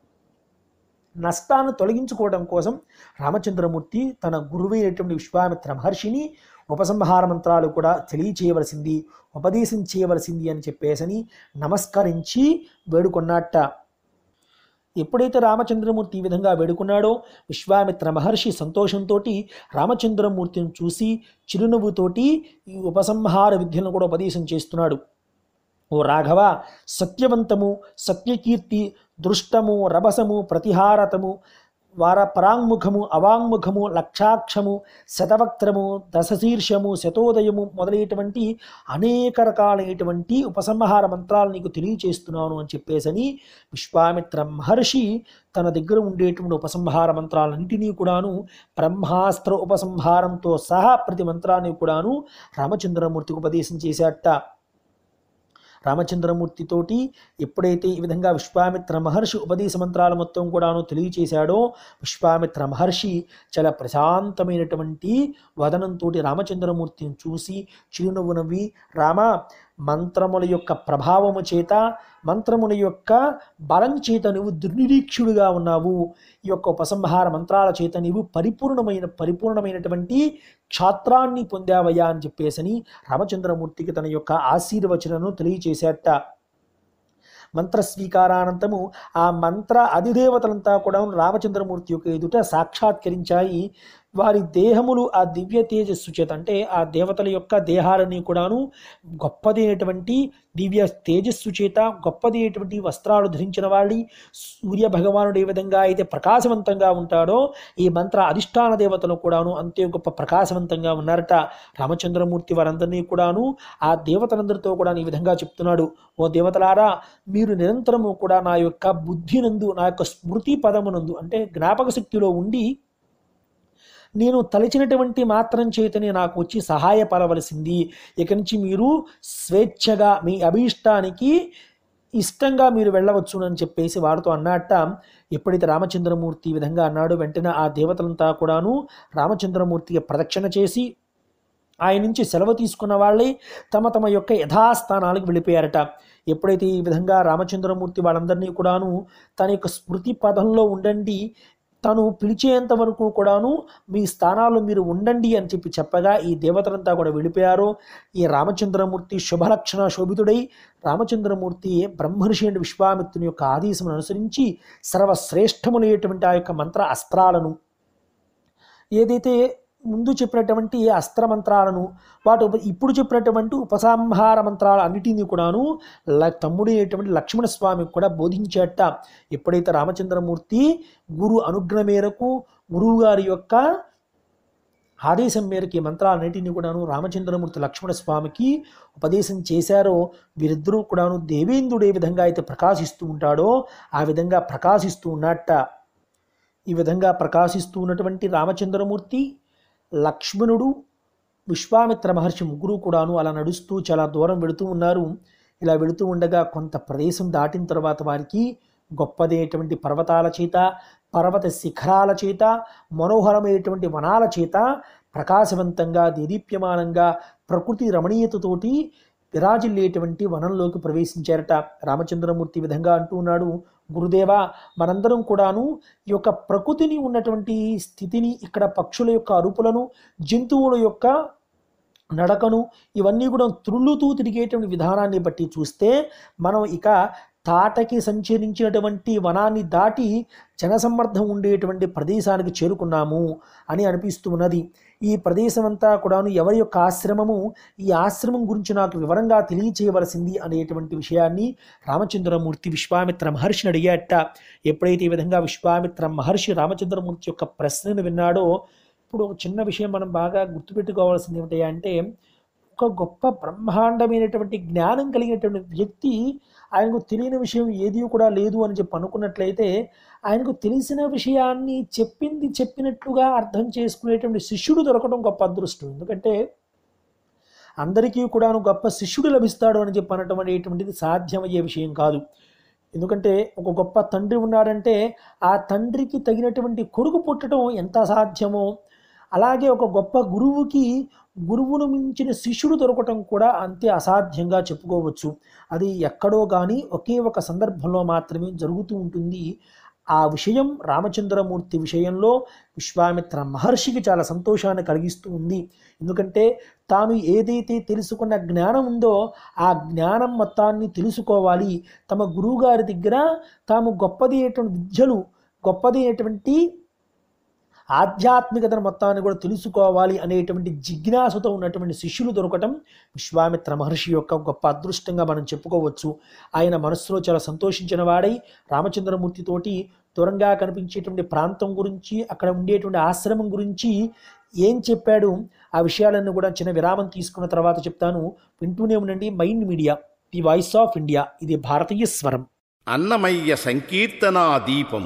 నష్టాన్ని తొలగించుకోవడం కోసం రామచంద్రమూర్తి తన గురువైనటువంటి విశ్వామిత్ర మహర్షిని ఉపసంహార మంత్రాలు కూడా తెలియచేయవలసింది ఉపదేశం చేయవలసింది అని చెప్పేసని నమస్కరించి వేడుకొన్నట్ట ఎప్పుడైతే రామచంద్రమూర్తి ఈ విధంగా వేడుకున్నాడో విశ్వామిత్ర మహర్షి సంతోషంతో రామచంద్రమూర్తిని చూసి చిరునవ్వుతోటి ఈ ఉపసంహార విద్యను కూడా ఉపదేశం చేస్తున్నాడు ఓ రాఘవ సత్యవంతము సత్యకీర్తి దృష్టము రభసము ప్రతిహారతము వార పరాంగుఖము అవాంగుఖము లక్షాక్షము శతవక్త్రము దశశీర్షము శతోదయము మొదలైనటువంటి అనేక రకాలైనటువంటి ఉపసంహార మంత్రాలు నీకు తెలియచేస్తున్నాను అని చెప్పేసని విశ్వామిత్ర మహర్షి తన దగ్గర ఉండేటువంటి ఉపసంహార మంత్రాలన్నింటినీ కూడాను బ్రహ్మాస్త్ర ఉపసంహారంతో సహా ప్రతి మంత్రాన్ని కూడాను రామచంద్రమూర్తికి ఉపదేశం చేశాట రామచంద్రమూర్తితోటి ఎప్పుడైతే ఈ విధంగా విశ్వామిత్ర మహర్షి ఉపదేశ మంత్రాల మొత్తం కూడాను తెలియచేశాడో విశ్వామిత్ర మహర్షి చాలా ప్రశాంతమైనటువంటి వదనంతో రామచంద్రమూర్తిని చూసి చిరునవ్వు నవ్వి రామ మంత్రముల యొక్క ప్రభావము చేత మంత్రముల యొక్క బలం చేత నువ్వు దుర్నిరీక్షుడుగా ఉన్నావు ఈ యొక్క ఉపసంహార మంత్రాల చేత నీవు పరిపూర్ణమైన పరిపూర్ణమైనటువంటి క్షాత్రాన్ని పొందావయ్యా అని చెప్పేసని రామచంద్రమూర్తికి తన యొక్క ఆశీర్వచనను తెలియచేశాట మంత్ర స్వీకారానంతము ఆ మంత్ర అధిదేవతలంతా కూడా రామచంద్రమూర్తి యొక్క ఎదుట సాక్షాత్కరించాయి వారి దేహములు ఆ దివ్య తేజస్సు చేత అంటే ఆ దేవతల యొక్క దేహాలని కూడాను గొప్పదైనటువంటి దివ్య తేజస్సు చేత గొప్పదైనటువంటి వస్త్రాలు ధరించిన వాడి సూర్య భగవానుడు ఏ విధంగా అయితే ప్రకాశవంతంగా ఉంటాడో ఈ మంత్ర అధిష్టాన దేవతలు కూడాను అంతే గొప్ప ప్రకాశవంతంగా ఉన్నారట రామచంద్రమూర్తి వారందరినీ కూడాను ఆ దేవతలందరితో కూడా ఈ విధంగా చెప్తున్నాడు ఓ దేవతలారా మీరు నిరంతరము కూడా నా యొక్క బుద్ధినందు నా యొక్క స్మృతి పదమునందు అంటే జ్ఞాపక శక్తిలో ఉండి నేను తలచినటువంటి మాత్రం చేతనే నాకు వచ్చి సహాయపడవలసింది ఇక నుంచి మీరు స్వేచ్ఛగా మీ అభీష్టానికి ఇష్టంగా మీరు వెళ్ళవచ్చు అని చెప్పేసి వారితో అన్నట్ట ఎప్పుడైతే రామచంద్రమూర్తి ఈ విధంగా అన్నాడో వెంటనే ఆ దేవతలంతా కూడాను రామచంద్రమూర్తికి ప్రదక్షిణ చేసి ఆయన నుంచి సెలవు తీసుకున్న వాళ్ళే తమ తమ యొక్క యథాస్థానాలకు వెళ్ళిపోయారట ఎప్పుడైతే ఈ విధంగా రామచంద్రమూర్తి వాళ్ళందరినీ కూడాను తన యొక్క స్మృతి పదంలో ఉండండి తను పిలిచేంత వరకు కూడాను మీ స్థానాల్లో మీరు ఉండండి అని చెప్పి చెప్పగా ఈ దేవతలంతా కూడా వెళ్ళిపోయారు ఈ రామచంద్రమూర్తి శుభలక్షణ శోభితుడై రామచంద్రమూర్తి బ్రహ్మర్షి అండ్ విశ్వామిత్రుని యొక్క ఆదేశమును అనుసరించి సర్వశ్రేష్టములైనటువంటి ఆ యొక్క మంత్ర అస్త్రాలను ఏదైతే ముందు చెప్పినటువంటి అస్త్ర మంత్రాలను వాటి ఉప- ఇప్పుడు చెప్పినటువంటి ఉపసంహార మంత్రాలు అన్నిటినీ కూడాను ల- తమ్ముడైనటువంటి లక్ష్మణ స్వామికి కూడా బోధించేట ఎప్పుడైతే రామచంద్రమూర్తి గురు అనుగ్రహ మేరకు గురువు గారి యొక్క ఆదేశం మేరకు ఈ మంత్రాలన్నిటినీ కూడాను రామచంద్రమూర్తి లక్ష్మణ స్వామికి ఉపదేశం చేశారో వీరిద్దరూ కూడాను దేవేంద్రుడు ఏ విధంగా అయితే ప్రకాశిస్తూ ఉంటాడో ఆ విధంగా ప్రకాశిస్తూ ఉన్నట్ట ఈ విధంగా ప్రకాశిస్తూ ఉన్నటువంటి రామచంద్రమూర్తి లక్ష్మణుడు విశ్వామిత్ర మహర్షి ముగ్గురు కూడాను అలా నడుస్తూ చాలా దూరం వెళుతూ ఉన్నారు ఇలా వెళుతూ ఉండగా కొంత ప్రదేశం దాటిన తర్వాత వారికి గొప్పదైనటువంటి పర్వతాల చేత పర్వత శిఖరాల చేత మనోహరమైనటువంటి వనాల చేత ప్రకాశవంతంగా దేదీప్యమానంగా ప్రకృతి రమణీయతతోటి విరాజిల్లేటువంటి వనంలోకి ప్రవేశించారట రామచంద్రమూర్తి ఈ విధంగా అంటూ ఉన్నాడు గురుదేవా మనందరం కూడాను ఈ యొక్క ప్రకృతిని ఉన్నటువంటి స్థితిని ఇక్కడ పక్షుల యొక్క అరుపులను జంతువుల యొక్క నడకను ఇవన్నీ కూడా త్రుళ్ళుతూ తిరిగేటువంటి విధానాన్ని బట్టి చూస్తే మనం ఇక తాటకి సంచరించినటువంటి వనాన్ని దాటి జనసమ్మర్ధం ఉండేటువంటి ప్రదేశానికి చేరుకున్నాము అని అనిపిస్తున్నది ఈ ప్రదేశం అంతా కూడాను ఎవరి యొక్క ఆశ్రమము ఈ ఆశ్రమం గురించి నాకు వివరంగా తెలియచేయవలసింది అనేటువంటి విషయాన్ని రామచంద్రమూర్తి విశ్వామిత్ర మహర్షిని అడిగాట ఎప్పుడైతే ఈ విధంగా విశ్వామిత్ర మహర్షి రామచంద్రమూర్తి యొక్క ప్రశ్నను విన్నాడో ఇప్పుడు ఒక చిన్న విషయం మనం బాగా గుర్తుపెట్టుకోవాల్సింది ఏమిటి అంటే ఒక గొప్ప బ్రహ్మాండమైనటువంటి జ్ఞానం కలిగినటువంటి వ్యక్తి ఆయనకు తెలియని విషయం ఏది కూడా లేదు అని చెప్పి అనుకున్నట్లయితే ఆయనకు తెలిసిన విషయాన్ని చెప్పింది చెప్పినట్లుగా అర్థం చేసుకునేటువంటి శిష్యుడు దొరకడం గొప్ప అదృష్టం ఎందుకంటే అందరికీ కూడాను గొప్ప శిష్యుడు లభిస్తాడు అని చెప్పి అనటం అనేటువంటిది సాధ్యమయ్యే విషయం కాదు ఎందుకంటే ఒక గొప్ప తండ్రి ఉన్నాడంటే ఆ తండ్రికి తగినటువంటి కొడుకు పుట్టడం ఎంత సాధ్యమో అలాగే ఒక గొప్ప గురువుకి గురువును మించిన శిష్యుడు దొరకటం కూడా అంతే అసాధ్యంగా చెప్పుకోవచ్చు అది ఎక్కడో కానీ ఒకే ఒక సందర్భంలో మాత్రమే జరుగుతూ ఉంటుంది ఆ విషయం రామచంద్రమూర్తి విషయంలో విశ్వామిత్ర మహర్షికి చాలా సంతోషాన్ని కలిగిస్తూ ఉంది ఎందుకంటే తాను ఏదైతే తెలుసుకున్న జ్ఞానం ఉందో ఆ జ్ఞానం మొత్తాన్ని తెలుసుకోవాలి తమ గురువుగారి దగ్గర తాము గొప్పది అయినటువంటి విద్యలు గొప్పది అయినటువంటి ఆధ్యాత్మికతను మొత్తాన్ని కూడా తెలుసుకోవాలి అనేటువంటి జిజ్ఞాసతో ఉన్నటువంటి శిష్యులు దొరకటం విశ్వామిత్ర మహర్షి యొక్క గొప్ప అదృష్టంగా మనం చెప్పుకోవచ్చు ఆయన మనస్సులో చాలా సంతోషించిన వాడై రామచంద్రమూర్తితోటి దూరంగా కనిపించేటువంటి ప్రాంతం గురించి అక్కడ ఉండేటువంటి ఆశ్రమం గురించి ఏం చెప్పాడు ఆ విషయాలన్నీ కూడా చిన్న విరామం తీసుకున్న తర్వాత చెప్తాను వింటూనే ఉండండి Mind Media the voice of India ఇది భారతీయ స్వరం అన్నమయ్య సంకీర్తనా దీపం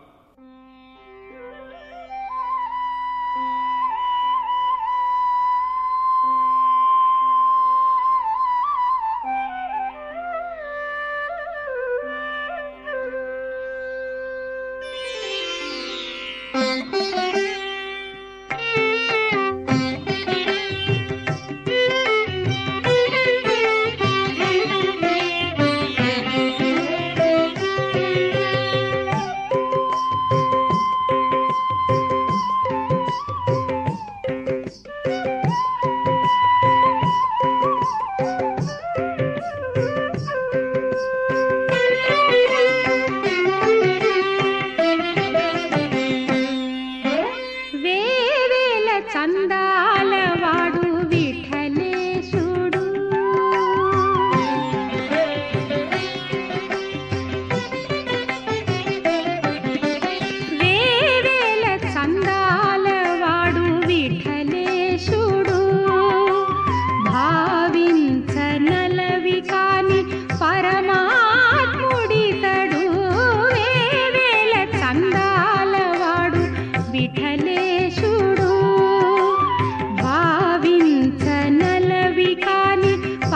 వేవేల చందాల వాడు విఠలేశుడు వేవేల చందాల వాడు విఠలేశుడు భావించనలవి కాని పరమాత్ముడితడు వేవేల చందాల వాడు విఠలేశుడు భావించనలవి కాని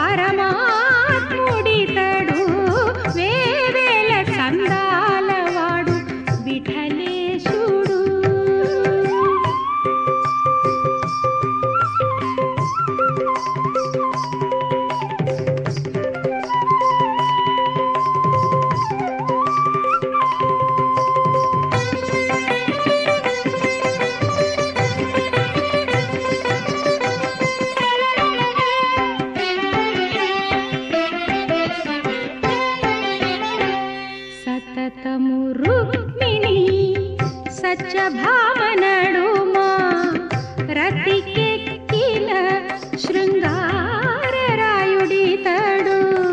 పరమాత్ముడితడు వేవేల చందాల వాడు విఠలేశుడు సతతము రుక్మిణి సత్యభామనడుమా రతికెక్కిన శృంగారరాయుడితడు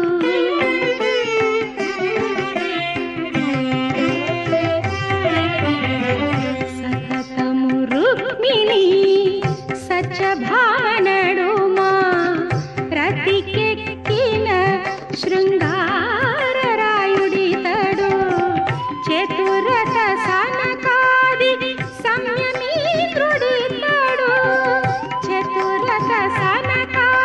సతతము రుక్మిణి సత్యభామనడుమా రతికెక్కిన శృంగారరాయుడితడు చతురత సనకాది సంయమీంద్రుడితడు చతురత సనకా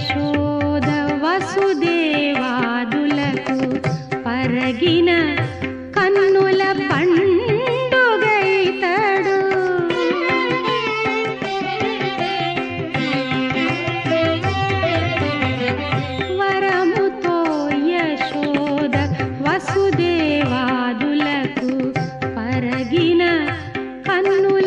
యశోద వసుదేవాదులకు పరగిన కన్నుల పండుగైతడు వరముతో యశోద వసుదేవాదులకు పరగిన కన్నుల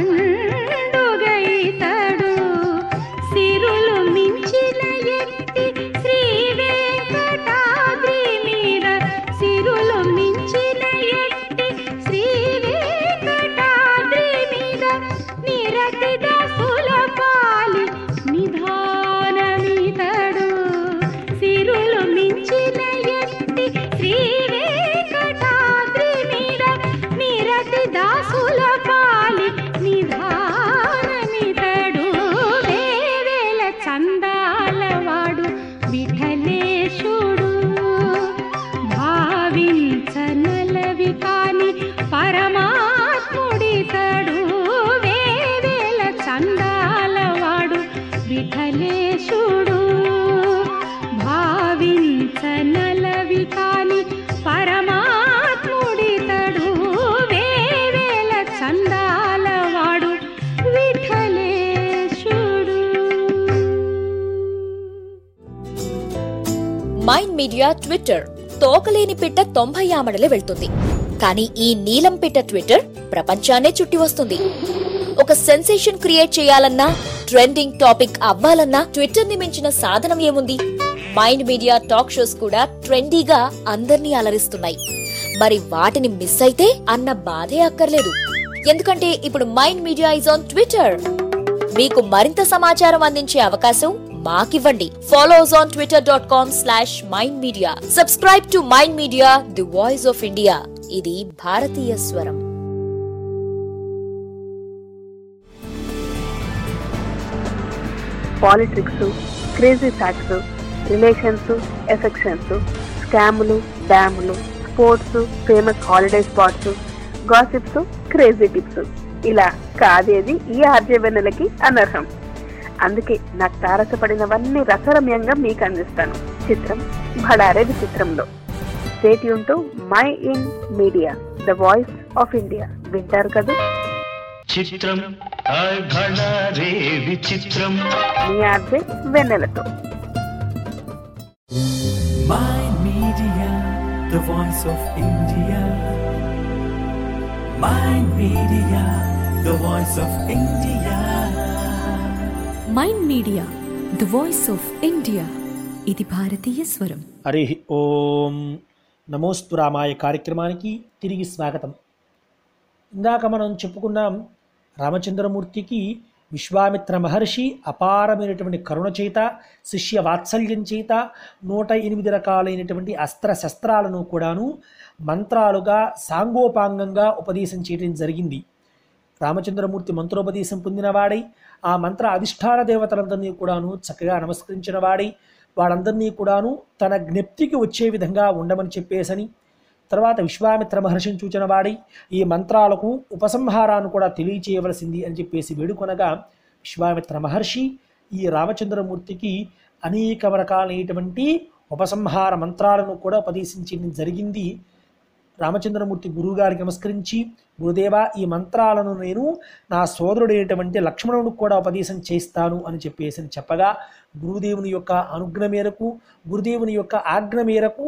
పండుగైతడు సిరులు మించిన ఎత్తి శ్రీ వెంకటాద్రి మీద సిరులు మించిన ఎత్తి శ్రీ వెంకటాద్రి మీద నిరతి దసుల పాలి నిధానమితడు సిరులు మించిన ఎత్తి శ్రీ వెంకటాద్రి మీద నిరతి దాసుల పాలి నిధానమితడు వేవేల చందాలవాడు విఠలేశుడు భావించనలవి కాని పరమాత్ముడితడు వేవేల చందాలవాడు విఠలేశుడు భావించనలవి కాని పరమాత్ముడితడు వేవేల చందాలవాడు విఠలేశుడు మైండ్ మీడియా ట్విట్టర్ తోకలేని పిట్ట తొంభై ఆమడలే వెళ్తుంది కానీ ఈ నీలం పిట్ట ట్విట్టర్ ప్రపంచాన్నే చుట్టి వస్తుంది ఒక సెన్సేషన్ క్రియేట్ చేయాలన్నా ట్రెండింగ్ టాపిక్ అవ్వాలన్నా ట్విట్టర్ ని మించిన సాధనం ఏముంది మైండ్ మీడియా టాక్ షోస్ కూడా ట్రెండీగా అందర్నీ అలరిస్తున్నాయి మరి వాటిని మిస్ అయితే అన్న బాధే అక్కర్లేదు ఎందుకంటే ఇప్పుడు Mind Media is on Twitter మీకు మరింత సమాచారం అందించే అవకాశం మాకివ్వండి follow us on Twitter dot com slash Mind Media subscribe to Mind Media the voice of India ఇది భారతీయ స్వరం politics crazy facts relations affections స్కాములు డ్యాములు sports famous holiday spots gossips crazy tips ఇలా కాదేది ఈ ఆర్జవెన్నెలకి అనర్హం అందుకే నాకు తారసపడినవన్నీ రసరమ్యంగా మీకు అందిస్తాను చిత్రం భడారే విచిత్రంలో stay tuned to Mind Media the voice of India వింటారు కదా చిత్రం హాయ్ భళా రే విచిత్రం మీ ఆర్జే వెన్నెలతో Mind Media, the voice of India. Mind Media, the voice of India. Mind Media the voice of India ఇది భారతీయ స్వరం హరి ఓం నమోస్తు రామాయ కార్యక్రమానికి తిరిగి స్వాగతం ఇందాక మనం చెప్పుకున్నాం రామచంద్రమూర్తికి విశ్వామిత్ర మహర్షి అపారమైనటువంటి కరుణ చేత శిష్య వాత్సల్యం చేత నూట ఎనిమిది రకాలైనటువంటి అస్త్ర శస్త్రాలను కూడాను మంత్రాలుగా సాంగోపాంగంగా ఉపదేశం చేయడం జరిగింది రామచంద్రమూర్తి మంత్రోపదేశం పొందినవాడై ఆ మంత్ర అధిష్టాన దేవతలందరినీ కూడాను చక్కగా నమస్కరించిన వాడై వాళ్ళందరినీ కూడాను తన జ్ఞప్తికి వచ్చే విధంగా ఉండమని చెప్పేసని తర్వాత విశ్వామిత్ర మహర్షిని చూచిన వాడై ఈ మంత్రాలకు ఉపసంహారాన్ని కూడా తెలియచేయవలసింది అని చెప్పేసి వేడుకొనగా విశ్వామిత్ర మహర్షి ఈ రామచంద్రమూర్తికి అనేక రకాలైనటువంటి ఉపసంహార మంత్రాలను కూడా ఉపదేశించడం జరిగింది రామచంద్రమూర్తి గురువుగారికి నమస్కరించి గురుదేవ ఈ మంత్రాలను నేను నా సోదరుడైనటువంటి లక్ష్మణుడికి కూడా ఉపదేశం చేస్తాను అని చెప్పేసి అని చెప్పగా గురుదేవుని యొక్క అనుజ్ఞ మేరకు గురుదేవుని యొక్క ఆజ్ఞ మేరకు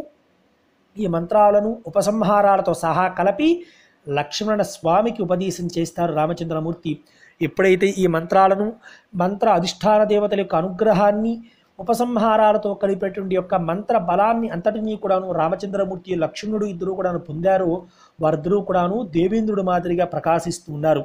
ఈ మంత్రాలను ఉపసంహారాలతో సహా కలిపి లక్ష్మణ స్వామికి ఉపదేశం చేస్తారు రామచంద్రమూర్తి ఎప్పుడైతే ఈ మంత్రాలను మంత్ర అధిష్టాన దేవతల యొక్క అనుగ్రహాన్ని ఉపసంహారాలతో కలిపేటువంటి యొక్క మంత్ర బలాన్ని అంతటినీ కూడాను రామచంద్రమూర్తి లక్ష్మణుడు ఇద్దరు కూడాను పొందారు వారిద్దరూ కూడాను దేవేంద్రుడు మాదిరిగా ప్రకాశిస్తున్నారు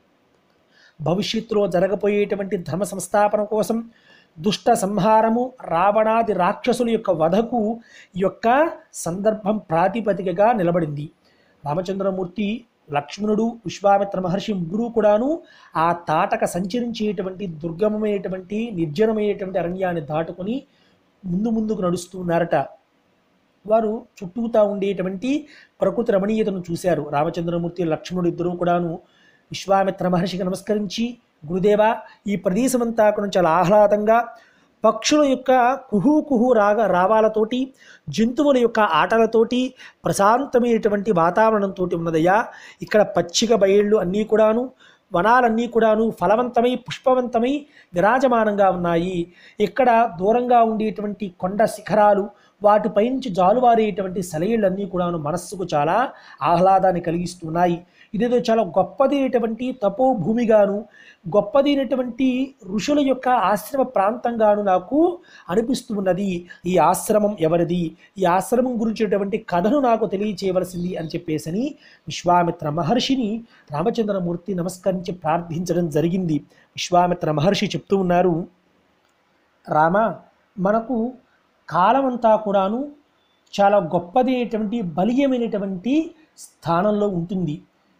భవిష్యత్తులో జరగబోయేటువంటి ధర్మ సంస్థాపన కోసం దుష్ట సంహారము రావణాది రాక్షసుల యొక్క వధకు ఈ యొక్క సందర్భం ప్రాతిపదికగా నిలబడింది రామచంద్రమూర్తి లక్ష్మణుడు విశ్వామిత్ర మహర్షి ముగ్గురు కూడాను ఆ తాటక సంచరించేటువంటి దుర్గమమైనటువంటి నిర్జనమైనటువంటి అరణ్యాన్ని దాటుకొని ముందు ముందుకు నడుస్తున్నారట వారు చుట్టూతా ఉండేటువంటి ప్రకృతి రమణీయతను చూశారు రామచంద్రమూర్తి లక్ష్మణుడు ఇద్దరూ కూడాను విశ్వామిత్ర మహర్షికి నమస్కరించి గురుదేవ ఈ ప్రదేశమంతా కూడా చాలా ఆహ్లాదంగా పక్షుల యొక్క కుహు కుహు రాగ రావాలతోటి జంతువుల యొక్క ఆటలతోటి ప్రశాంతమైనటువంటి వాతావరణంతో ఉన్నదయ్యా ఇక్కడ పచ్చిక బయళ్ళు అన్నీ కూడాను వనాలన్నీ కూడాను ఫలవంతమై పుష్పవంతమై విరాజమానంగా ఉన్నాయి ఇక్కడ దూరంగా ఉండేటువంటి కొండ శిఖరాలు వాటిపై నుంచి జాలువారేటువంటి సెలయిళ్ళన్నీ కూడాను మనస్సుకు చాలా ఆహ్లాదాన్ని కలిగిస్తున్నాయి ఇదేదో చాలా గొప్పదైనటువంటి తపోభూమిగాను గొప్పదైనటువంటి ఋషుల యొక్క ఆశ్రమ ప్రాంతంగాను నాకు అనిపిస్తున్నది ఈ ఆశ్రమం ఎవరిది ఈ ఆశ్రమం గురించినటువంటి కథను నాకు తెలియచేయవలసింది అని చెప్పేసని విశ్వామిత్ర మహర్షిని రామచంద్రమూర్తి నమస్కరించి ప్రార్థించడం జరిగింది విశ్వామిత్ర మహర్షి చెప్తూ ఉన్నారు రామ మనకు కాలమంతా కూడాను చాలా గొప్పదైనటువంటి బలీయమైనటువంటి స్థానంలో ఉంటుంది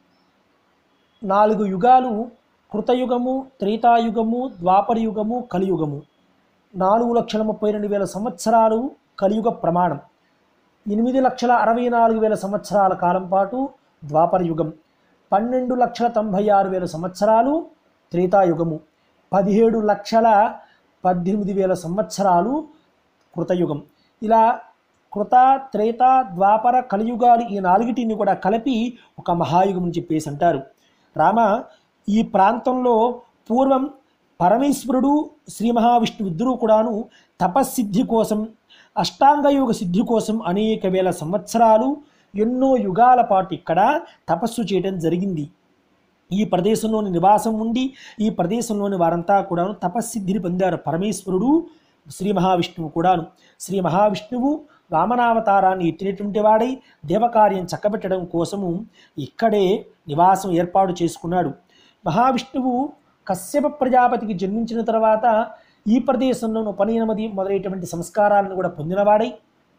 నాలుగు యుగాలు కృతయుగము త్రేతాయుగము ద్వాపరయుగము కలియుగము నాలుగు లక్షల ముప్పై రెండు వేల సంవత్సరాలు కలియుగ ప్రమాణం ఎనిమిది లక్షల అరవై నాలుగు వేల సంవత్సరాల కాలం పాటు ద్వాపరయుగం పన్నెండు లక్షల తొంభై ఆరు వేల సంవత్సరాలు త్రేతాయుగము పదిహేడు లక్షల పద్దెనిమిది వేల సంవత్సరాలు కృతయుగం ఇలా కృత త్రేత ద్వాపర కలియుగాలు ఈ నాలుగిటిని కూడా కలిపి ఒక మహాయుగం అని చెప్పేసి అంటారు రామ ఈ ప్రాంతంలో పూర్వం పరమేశ్వరుడు శ్రీ మహావిష్ణువు ఇద్దరూ కూడాను తపస్సిద్ధి కోసం అష్టాంగయోగ సిద్ధి కోసం అనేక వేల సంవత్సరాలు ఎన్నో యుగాల పాటు ఇక్కడ తపస్సు చేయడం జరిగింది ఈ ప్రదేశంలోని నివాసం ఉండి ఈ ప్రదేశంలోని వారంతా కూడాను తపస్సిద్ధిని పొందారు పరమేశ్వరుడు శ్రీ మహావిష్ణువు కూడాను శ్రీ మహావిష్ణువు వామనావతారాన్ని ఎత్తినటువంటి వాడై దేవకార్యం చక్కబెట్టడం కోసము ఇక్కడే నివాసం ఏర్పాటు చేసుకున్నాడు మహావిష్ణువు కశ్యప ప్రజాపతికి జన్మించిన తర్వాత ఈ ప్రదేశంలో ఉపనయనమది మొదలైనటువంటి సంస్కారాలను కూడా పొందినవాడై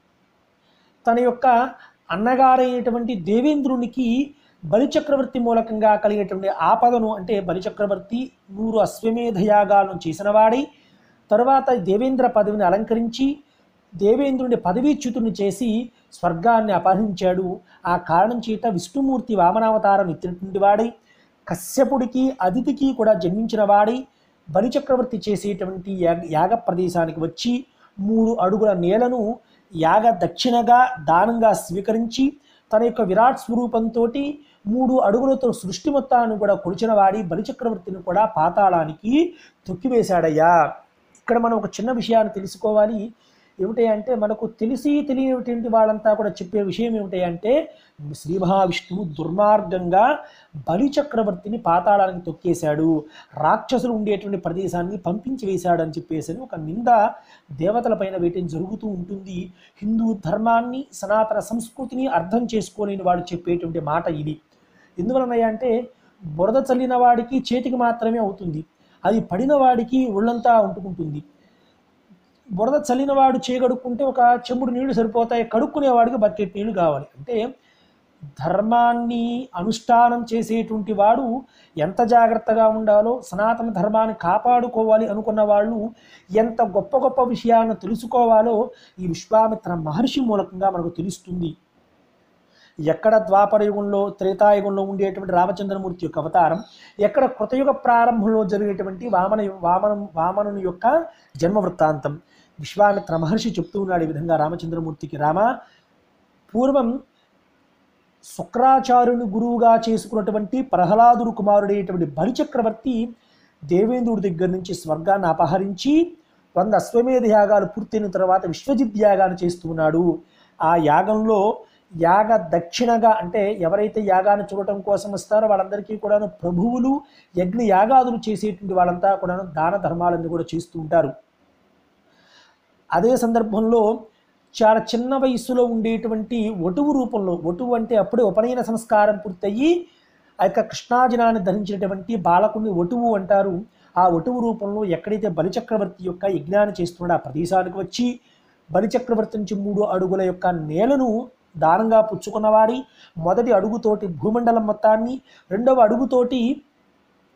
తన యొక్క అన్నగారైనటువంటి దేవేంద్రునికి బలిచక్రవర్తి మూలకంగా కలిగేటువంటి ఆపదను అంటే బలిచక్రవర్తి నూరు అశ్వమేధ యాగాలను చేసినవాడై తరువాత దేవేంద్ర పదవిని అలంకరించి దేవేంద్రుని పదవీచ్యుతుని చేసి స్వర్గాన్ని అపహరించాడు ఆ కారణం చేత విష్ణుమూర్తి వామనావతారం ఎత్తినటువంటి వాడై కశ్యపుడికి అదితికి కూడా జన్మించిన వాడై బలిచక్రవర్తి చేసేటువంటి యాగ యాగ ప్రదేశానికి వచ్చి మూడు అడుగుల నేలను యాగ దక్షిణగా దానంగా స్వీకరించి తన యొక్క విరాట్ స్వరూపంతో మూడు అడుగులతో సృష్టి మొత్తాన్ని కూడా కొలిచిన వాడి బలిచక్రవర్తిని కూడా పాతాళానికి తొక్కివేశాడయ్యా ఇక్కడ మనం ఒక చిన్న విషయాన్ని తెలుసుకోవాలి ఏమిటి అంటే మనకు తెలిసి తెలియనటువంటి వాళ్ళంతా కూడా చెప్పే విషయం ఏమిటి అంటే శ్రీ మహావిష్ణువు దుర్మార్గంగా బలి చక్రవర్తిని పాతాళానికి తొక్కేశాడు రాక్షసులు ఉండేటువంటి ప్రదేశాన్ని పంపించి వేశాడు అని చెప్పేసి ఒక నింద దేవతలపైన వేయటం జరుగుతూ ఉంటుంది హిందూ ధర్మాన్ని సనాతన సంస్కృతిని అర్థం చేసుకోలేని వాడు చెప్పేటువంటి మాట ఇది ఎందువలనయ్యా అంటే బురద చల్లిన వాడికి చేతికి మాత్రమే అవుతుంది అది పడిన వాడికి ఒళ్ళంతా అంటుకుంటుంది బురద చల్లినవాడు చేయగడుక్కుంటే ఒక చెంబుడు నీళ్లు సరిపోతాయి కడుక్కునేవాడికి బకెట్ నీళ్లు కావాలి అంటే ధర్మాన్ని అనుష్ఠానం చేసేటువంటి వాడు ఎంత జాగ్రత్తగా ఉండాలో సనాతన ధర్మాన్ని కాపాడుకోవాలి అనుకున్న వాళ్ళు ఎంత గొప్ప గొప్ప విషయాలను తెలుసుకోవాలో ఈ విశ్వామిత్ర మహర్షి మూలకంగా మనకు తెలుస్తుంది ఎక్కడ ద్వాపరయుగంలో త్రేతాయుగంలో ఉండేటువంటి రామచంద్రమూర్తి యొక్క అవతారం ఎక్కడ కృతయుగ ప్రారంభంలో జరిగేటువంటి వామన వామనం వామనుని యొక్క జన్మ వృత్తాంతం విశ్వామిత్ర మహర్షి చెప్తూ ఉన్నాడు ఈ విధంగా రామచంద్రమూర్తికి రామ పూర్వం శుక్రాచార్యుని గురువుగా చేసుకున్నటువంటి ప్రహ్లాదుడు కుమారుడైనటువంటి బలిచక్రవర్తి దేవేంద్రుడి దగ్గర నుంచి స్వర్గాన్ని అపహరించి వంద అశ్వమేధ యాగాలు పూర్తయిన తర్వాత విశ్వజిత్ యాగాన్ని చేస్తూ ఉన్నాడు ఆ యాగంలో యాగ దక్షిణగా అంటే ఎవరైతే యాగాన్ని చూడటం కోసం వస్తారో వాళ్ళందరికీ కూడాను ప్రభువులు యజ్ఞ యాగాదులు చేసేటువంటి వాళ్ళంతా కూడాను దాన ధర్మాలన్నీ కూడా చేస్తూ ఉంటారు అదే సందర్భంలో చాలా చిన్న వయస్సులో ఉండేటువంటి వటువు రూపంలో వటువు అంటే అప్పుడే ఉపనయన సంస్కారం పూర్తయి ఆ యొక్క కృష్ణాజనాన్ని ధరించినటువంటి బాలకుని వటువు అంటారు ఆ వటువు రూపంలో ఎక్కడైతే బలిచక్రవర్తి యొక్క యజ్ఞాన్ని చేస్తున్నాడో ఆ ప్రదేశానికి వచ్చి బలిచక్రవర్తి నుంచి మూడు అడుగుల యొక్క నేలను దానంగా పుచ్చుకున్నవాడి మొదటి అడుగుతోటి భూమండలం మొత్తాన్ని రెండవ అడుగుతోటి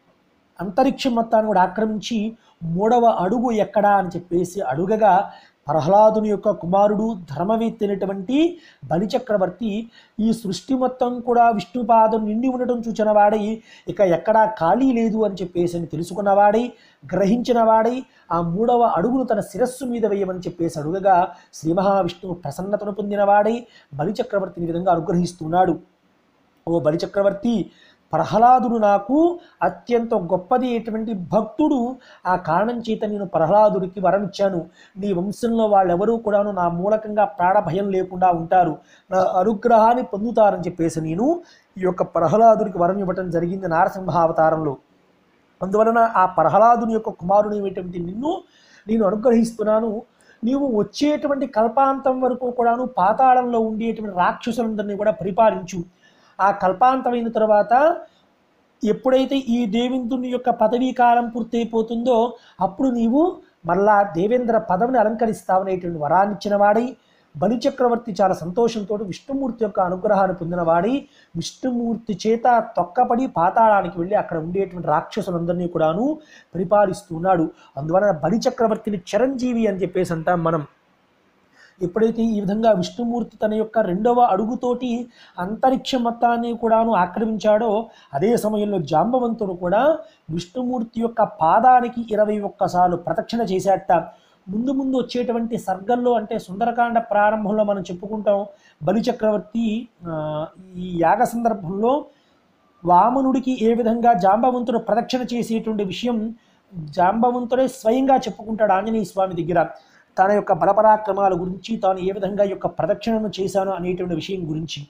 అంతరిక్షం మొత్తాన్ని కూడా ఆక్రమించి మూడవ అడుగు ఎక్కడా అని చెప్పేసి అడుగగా ప్రహ్లాదుని యొక్క కుమారుడు ధర్మవేత్త అయినటువంటి బలిచక్రవర్తి ఈ సృష్టి మొత్తం కూడా విష్ణుపాదం నిండి ఉండటం చూచిన వాడై ఇక ఎక్కడా ఖాళీ లేదు అని చెప్పేసి అని తెలుసుకున్నవాడై గ్రహించిన వాడై ఆ మూడవ అడుగును తన శిరస్సు మీద వేయమని చెప్పేసి అడుగగా శ్రీ మహావిష్ణువు ప్రసన్నతను పొందినవాడై బలిచక్రవర్తిని ఈ విధంగా అనుగ్రహిస్తున్నాడు ఓ బలిచక్రవర్తి ప్రహ్లాదుడు నాకు అత్యంత గొప్పది అయినటువంటి భక్తుడు ఆ కారణం చేత నేను ప్రహ్లాదుడికి వరం ఇచ్చాను నీ వంశంలో వాళ్ళెవరూ కూడాను నా మూలకంగా ప్రాణభయం లేకుండా ఉంటారు నా అనుగ్రహాన్ని పొందుతారని చెప్పేసి నేను ఈ యొక్క ప్రహ్లాదుడికి వరం ఇవ్వటం జరిగింది నారసింహావతారంలో అందువలన ఆ ప్రహ్లాదుని యొక్క కుమారుడైనటువంటి నిన్ను నేను అనుగ్రహిస్తున్నాను నీవు వచ్చేటువంటి కల్పాంతం వరకు కూడాను పాతాళంలో ఉండేటువంటి రాక్షసులందరినీ కూడా పరిపాలించు ఆ కల్పాంతమైన తర్వాత ఎప్పుడైతే ఈ దేవేంద్రుని యొక్క పదవీ కాలం పూర్తయిపోతుందో అప్పుడు నీవు మళ్ళా దేవేంద్ర పదవిని అలంకరిస్తావనేటువంటి వరాన్ని ఇచ్చిన వాడై బలిచక్రవర్తి చాలా సంతోషంతో విష్ణుమూర్తి యొక్క అనుగ్రహాన్ని పొందినవాడి విష్ణుమూర్తి చేత తొక్కపడి పాతాళానికి వెళ్ళి అక్కడ ఉండేటువంటి రాక్షసులందరినీ కూడాను పరిపాలిస్తున్నాడు అందువలన బలిచక్రవర్తిని చిరంజీవి అని చెప్పేసి అంటాం మనం ఎప్పుడైతే ఈ విధంగా విష్ణుమూర్తి తన యొక్క రెండవ అడుగుతోటి అంతరిక్ష మొత్తాన్ని కూడాను ఆక్రమించాడో అదే సమయంలో జాంబవంతుడు కూడా విష్ణుమూర్తి యొక్క పాదానికి ఇరవై ఒక్కసార్లు ప్రదక్షిణ చేశాట ముందు ముందు వచ్చేటువంటి సర్గల్లో అంటే సుందరకాండ ప్రారంభంలో మనం చెప్పుకుంటాం బలిచక్రవర్తి ఆ, ఈ యాగ సందర్భంలో వామనుడికి ఏ విధంగా జాంబవంతుడు ప్రదక్షిణ చేసేటువంటి విషయం జాంబవంతుడే స్వయంగా చెప్పుకుంటాడు ఆంజనేయ స్వామి దగ్గర తన యొక్క బలపరాక్రమాల గురించి తాను ఏ విధంగా ఈ యొక్క ప్రదక్షిణను చేశాను అనేటువంటి విషయం గురించి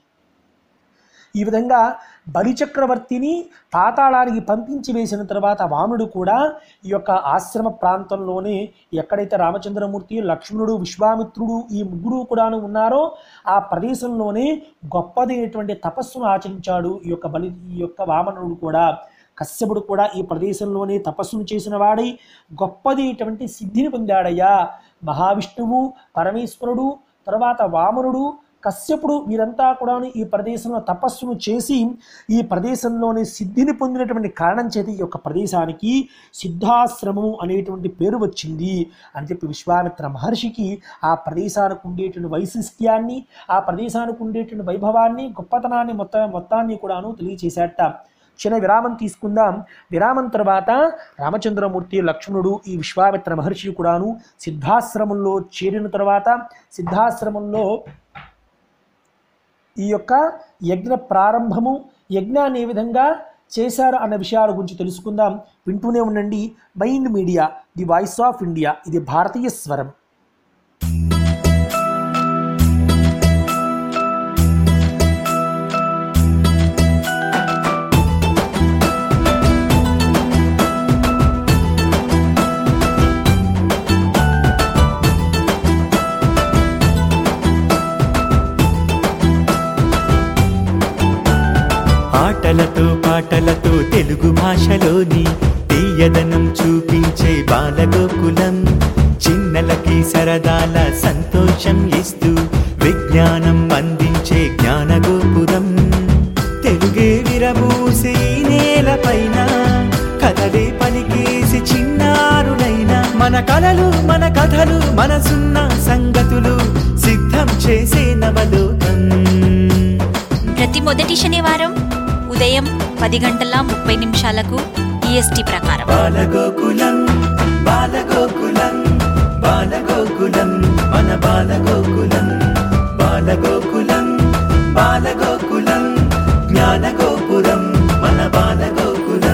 ఈ విధంగా బలిచక్రవర్తిని పాతాళానికి పంపించి వేసిన తర్వాత వామనుడు కూడా ఈ యొక్క ఆశ్రమ ప్రాంతంలోనే ఎక్కడైతే రామచంద్రమూర్తి లక్ష్మణుడు విశ్వామిత్రుడు ఈ ముగ్గురు కూడాను ఉన్నారో ఆ ప్రదేశంలోనే గొప్పదైనటువంటి తపస్సును ఆచరించాడు ఈ యొక్క బలి ఈ యొక్క వామనుడు కూడా కశ్యపుడు కూడా ఈ ప్రదేశంలోనే తపస్సును చేసిన వాడై గొప్పదైనటువంటి సిద్ధిని పొందాడయ్యా మహావిష్ణువు పరమేశ్వరుడు తర్వాత వామనుడు కశ్యపుడు వీరంతా కూడా ఈ ప్రదేశంలో తపస్సును చేసి ఈ ప్రదేశంలోని సిద్ధిని పొందినటువంటి కారణం చేత ఈ యొక్క ప్రదేశానికి సిద్ధాశ్రమము అనేటువంటి పేరు వచ్చింది అని చెప్పి విశ్వామిత్ర మహర్షికి ఆ ప్రదేశానికి ఉండేటువంటి వైశిష్ట్యాన్ని ఆ ప్రదేశానికి ఉండేటువంటి వైభవాన్ని గొప్పతనాన్ని మొత్తం మొత్తాన్ని కూడాను తెలియచేశాట చిన్న విరామం తీసుకుందాం విరామం తర్వాత రామచంద్రమూర్తి లక్ష్మణుడు ఈ విశ్వామిత్ర మహర్షి కూడాను సిద్ధాశ్రమంలో చేరిన తర్వాత సిద్ధాశ్రమంలో ఈ యొక్క యజ్ఞ ప్రారంభము యజ్ఞాన్ని ఏ విధంగా చేశారు అన్న విషయాల గురించి తెలుసుకుందాం వింటూనే ఉండండి Mind Media the voice of India ఇది భారతీయ స్వరం ఆటలతో పాటలతో తెలుగు భాషలోని తీయదనం చూపించే బాలగోకులం చిన్నలకి సరదాల సంతోషం ఇస్తూ విజ్ఞానం అందించే జ్ఞానగోపురం తెలుగే విరబూసే ఈ నేలపైన కథలే పలికేసి చిన్నారులైన మన కలలు మన కథలు మనసున్న సంగతులు సిద్ధం చేసే నవలోకం ప్రతి మొదటి శనివారం ఉదయం పది గంటల ముప్పై నిమిషాలకు ఈఎస్టీ ప్రకారం బాలగోకులం బాలగోకులం బాలగోకులం మన బాలగోకులం బాలగోకులం బాలగోకులం జ్ఞానగోపురం మన Balagokulam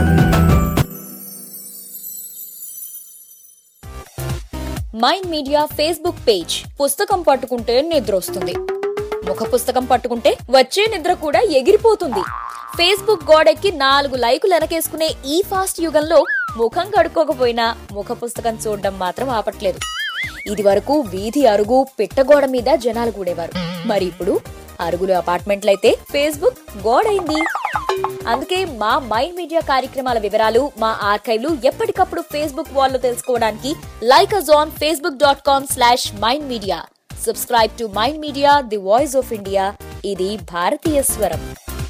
Mind Media Facebook page పుస్తకం పట్టుకుంటే నిద్ర వస్తుంది ముఖ పుస్తకం పట్టుకుంటే వచ్చే నిద్ర కూడా ఎగిరిపోతుంది ఫేస్బుక్ గోడెక్కి నాలుగు లైకులు వెనకేసుకునే ఈ ఫాస్ట్ యుగంలో ముఖం కడుక్కోకపోయినా ముఖ పుస్తకం చూడడం మాత్రం ఆపట్లేదు ఇది వరకు వీధి అరుగు పిట్టగోడ మీద జనాలు కూడేవారు మరి ఇప్పుడు అరుగులు అపార్ట్మెంట్లయితే ఫేస్బుక్ గోడైంది అందుకే మా మైండ్ మీడియా కార్యక్రమాల వివరాలు మా ఆర్కైవ్లు ఎప్పటికప్పుడు ఫేస్బుక్ వాల్లో తెలుసుకోవడానికి like us on Facebook dot com slash Mind Media subscribe to Mind Media the voice of India ఇది భారతీయ స్వరం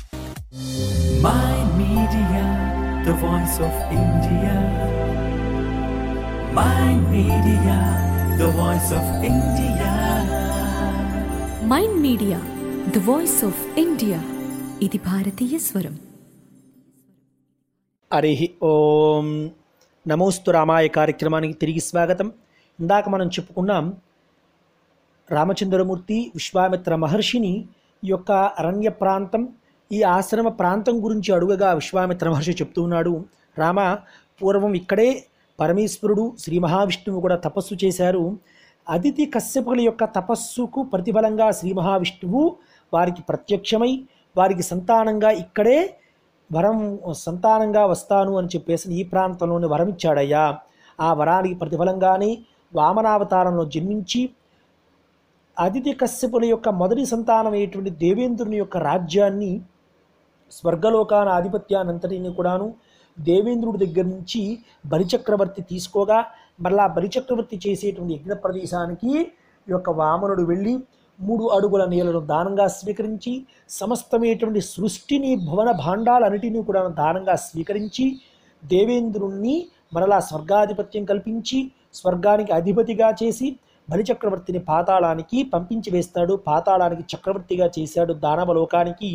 Mind Media, the voice of India. Mind Media, the voice of India. Mind Media the voice of India ఇది భారతీయ స్వరం హరి ఓం నమోస్తు రామాయ కార్యక్రమానికి తిరిగి స్వాగతం ఇందాక మనం చెప్పుకున్నాం రామచంద్రమూర్తి విశ్వామిత్ర మహర్షిని ఈ యొక్క అరణ్య ప్రాంతం ఈ ఆశ్రమ ప్రాంతం గురించి అడుగగా విశ్వామిత్ర మహర్షి చెప్తూ ఉన్నాడు రామ పూర్వం ఇక్కడే పరమేశ్వరుడు శ్రీ మహావిష్ణువు కూడా తపస్సు చేశారు అదితి కశ్యపుల యొక్క తపస్సుకు ప్రతిఫలంగా శ్రీ మహావిష్ణువు వారికి ప్రత్యక్షమై వారికి సంతానంగా ఇక్కడే వరం సంతానంగా వస్తాను అని చెప్పేసి ఈ ప్రాంతంలోని వరం ఇచ్చాడయ్యా ఆ వరానికి ప్రతిఫలంగానే వామనావతారంలో జన్మించి అదితి కశ్యపుల యొక్క మొదటి సంతానం అయినటువంటి దేవేంద్రుని యొక్క రాజ్యాన్ని స్వర్గలోకాన ఆధిపత్యానంతటిని కూడాను దేవేంద్రుడి దగ్గర నుంచి బలిచక్రవర్తి తీసుకోగా మళ్ళా బలిచక్రవర్తి చేసేటువంటి యజ్ఞ ప్రదేశానికి ఈ యొక్క వామనుడు వెళ్ళి మూడు అడుగుల నేలను దానంగా స్వీకరించి సమస్తమైనటువంటి సృష్టిని భువన భాండాలన్నిటినీ కూడా దానంగా స్వీకరించి దేవేంద్రుణ్ణి మరలా స్వర్గాధిపత్యం కల్పించి స్వర్గానికి అధిపతిగా చేసి బలిచక్రవర్తిని పాతాళానికి పంపించి వేస్తాడు పాతాళానికి చక్రవర్తిగా చేశాడు దానవలోకానికి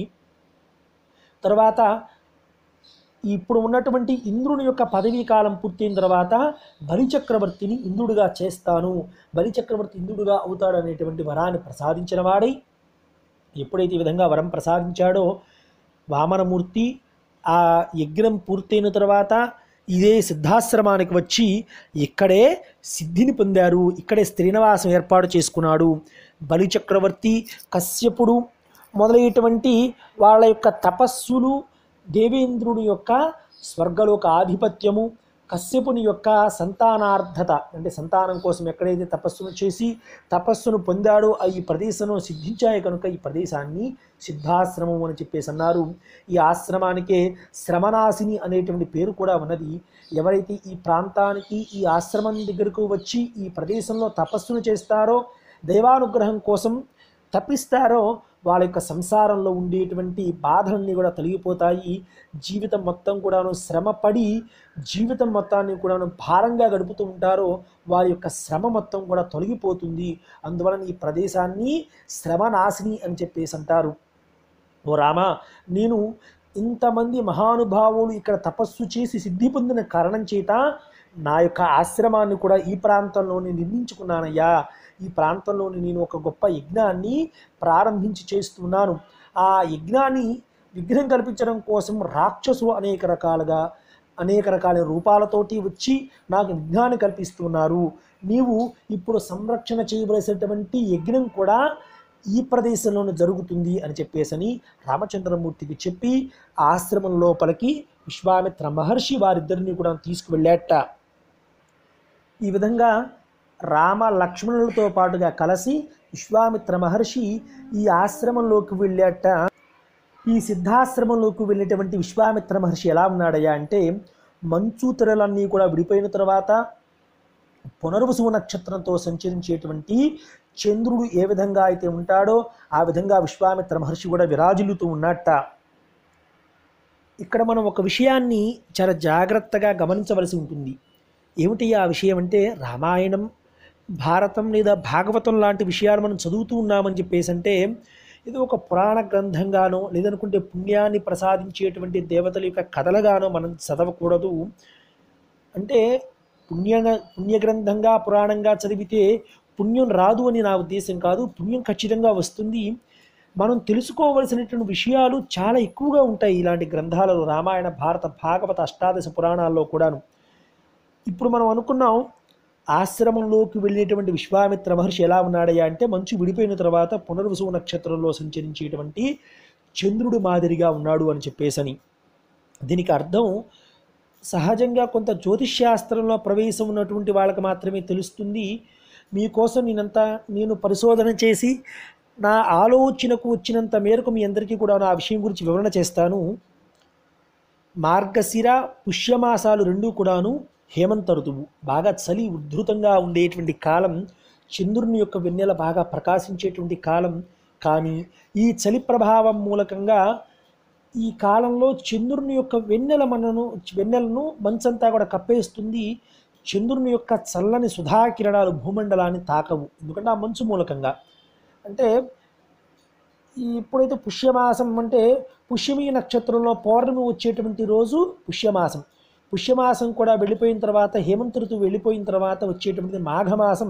తర్వాత ఇప్పుడు ఉన్నటువంటి ఇంద్రుని యొక్క పదవీ కాలం పూర్తయిన తర్వాత బలిచక్రవర్తిని ఇంద్రుడిగా చేస్తాను బలిచక్రవర్తి ఇంద్రుడిగా అవుతాడు అనేటువంటి వరాన్ని ప్రసాదించిన వాడై ఎప్పుడైతే ఈ విధంగా వరం ప్రసాదించాడో వామనమూర్తి ఆ యజ్ఞం పూర్తయిన తర్వాత ఇదే సిద్ధాశ్రమానికి వచ్చి ఇక్కడే సిద్ధిని పొందారు ఇక్కడే స్త్రీనివాసం ఏర్పాటు చేసుకున్నాడు బలిచక్రవర్తి కశ్యపుడు మొదలైనటువంటి వాళ్ళ యొక్క తపస్సులు దేవేంద్రుని యొక్క స్వర్గలోక ఆధిపత్యము కశ్యపుని యొక్క సంతానార్థత అంటే సంతానం కోసం ఎక్కడైతే తపస్సును చేసి తపస్సును పొందాడో ఆ ఈ ప్రదేశంలో సిద్ధించాయి కనుక ఈ ప్రదేశాన్ని సిద్ధాశ్రమం అని చెప్పేసి అన్నారు ఈ ఆశ్రమానికే శ్రమనాశిని అనేటువంటి పేరు కూడా ఉన్నది ఎవరైతే ఈ ప్రాంతానికి ఈ ఆశ్రమం దగ్గరకు వచ్చి ఈ ప్రదేశంలో తపస్సును చేస్తారో దైవానుగ్రహం కోసం తప్పిస్తారో వాళ్ళ యొక్క సంసారంలో ఉండేటువంటి బాధలన్నీ కూడా తొలగిపోతాయి జీవితం మొత్తం కూడాను శ్రమపడి జీవితం మొత్తాన్ని కూడాను భారంగా గడుపుతూ ఉంటారో వారి యొక్క శ్రమ మొత్తం కూడా తొలగిపోతుంది అందువలన ఈ ప్రదేశాన్ని శ్రమనాశిని అని చెప్పేసి అంటారు ఓ రామ నేను ఇంతమంది మహానుభావులు ఇక్కడ తపస్సు చేసి సిద్ధి పొందిన కారణం చేత నా యొక్క ఆశ్రమాన్ని కూడా ఈ ప్రాంతంలోనే నిర్మించుకున్నానయ్యా ఈ ప్రాంతంలోని నేను ఒక గొప్ప యజ్ఞాన్ని ప్రారంభించి చేస్తున్నాను ఆ యజ్ఞాన్ని విఘ్నం కల్పించడం కోసం రాక్షసు అనేక రకాలుగా అనేక రకాల రూపాలతోటి వచ్చి నాకు విఘ్నాన్ని కల్పిస్తున్నారు నీవు ఇప్పుడు సంరక్షణ చేయవలసినటువంటి యజ్ఞం కూడా ఈ ప్రదేశంలోనే జరుగుతుంది అని చెప్పేసని రామచంద్రమూర్తికి చెప్పి ఆశ్రమం లోపలికి విశ్వామిత్ర మహర్షి వారిద్దరిని కూడా తీసుకువెళ్ళాట ఈ విధంగా రామ లక్ష్మణులతో పాటుగా కలిసి విశ్వామిత్ర మహర్షి ఈ ఆశ్రమంలోకి వెళ్ళాట ఈ సిద్ధాశ్రమంలోకి వెళ్ళేటువంటి విశ్వామిత్ర మహర్షి ఎలా ఉన్నాడయ్యా అంటే మంచు తెరలన్నీ కూడా విడిపోయిన తర్వాత పునర్వసు నక్షత్రంతో సంచరించేటువంటి చంద్రుడు ఏ విధంగా అయితే ఉంటాడో ఆ విధంగా విశ్వామిత్ర మహర్షి కూడా విరాజిల్లుతూ ఉన్నట్ట ఇక్కడ మనం ఒక విషయాన్ని చాలా జాగ్రత్తగా గమనించవలసి ఉంటుంది ఏమిటి ఆ విషయం అంటే రామాయణం భారతం లేదా భాగవతం లాంటి విషయాలు మనం చదువుతూ ఉన్నామని చెప్పేసి అంటే ఇది ఒక పురాణ గ్రంథంగానో లేదనుకుంటే పుణ్యాన్ని ప్రసాదించేటువంటి దేవతల యొక్క కథలుగానో మనం చదవకూడదు అంటే పుణ్య పుణ్య గ్రంథంగా పురాణంగా చదివితే పుణ్యం రాదు అని నా ఉద్దేశం కాదు పుణ్యం ఖచ్చితంగా వస్తుంది మనం తెలుసుకోవలసినటువంటి విషయాలు చాలా ఎక్కువగా ఉంటాయి ఇలాంటి గ్రంథాలలో రామాయణ భారత భాగవత అష్టాదశ పురాణాల్లో కూడాను ఇప్పుడు మనం అనుకున్నాం ఆశ్రమంలోకి వెళ్ళేటువంటి విశ్వామిత్ర మహర్షి ఎలా ఉన్నాడయ్యా అంటే మంచు విడిపోయిన తర్వాత పునర్వసు నక్షత్రంలో సంచరించేటువంటి చంద్రుడు మాదిరిగా ఉన్నాడు అని చెప్పేసని దీనికి అర్థం సహజంగా కొంత జ్యోతిష్శాస్త్రంలో ప్రవేశం ఉన్నటువంటి వాళ్ళకి మాత్రమే తెలుస్తుంది మీకోసం నేనంతా నేను పరిశోధన చేసి నా ఆలోచనకు వచ్చినంత మేరకు మీ అందరికీ కూడా నా విషయం గురించి వివరణ చేస్తాను మార్గశిర పుష్యమాసాలు రెండూ కూడాను హేమంత ఋతువు బాగా చలి ఉద్ధృతంగా ఉండేటువంటి కాలం చంద్రుని యొక్క వెన్నెల బాగా ప్రకాశించేటువంటి కాలం కానీ ఈ చలి ప్రభావం మూలకంగా ఈ కాలంలో చంద్రుని యొక్క వెన్నెల మనను వెన్నెలను మంచంతా కూడా కప్పేస్తుంది చంద్రుని యొక్క చల్లని సుధాకిరణాలు భూమండలాన్ని తాకవు ఎందుకంటే ఆ మంచు మూలకంగా అంటే ఈ ఎప్పుడైతే పుష్యమాసం అంటే పుష్యమి నక్షత్రంలో పౌర్ణమి వచ్చేటువంటి రోజు పుష్యమాసం పుష్యమాసం కూడా వెళ్ళిపోయిన తర్వాత హేమంత ఋతువు వెళ్ళిపోయిన తర్వాత వచ్చేటువంటి మాఘమాసం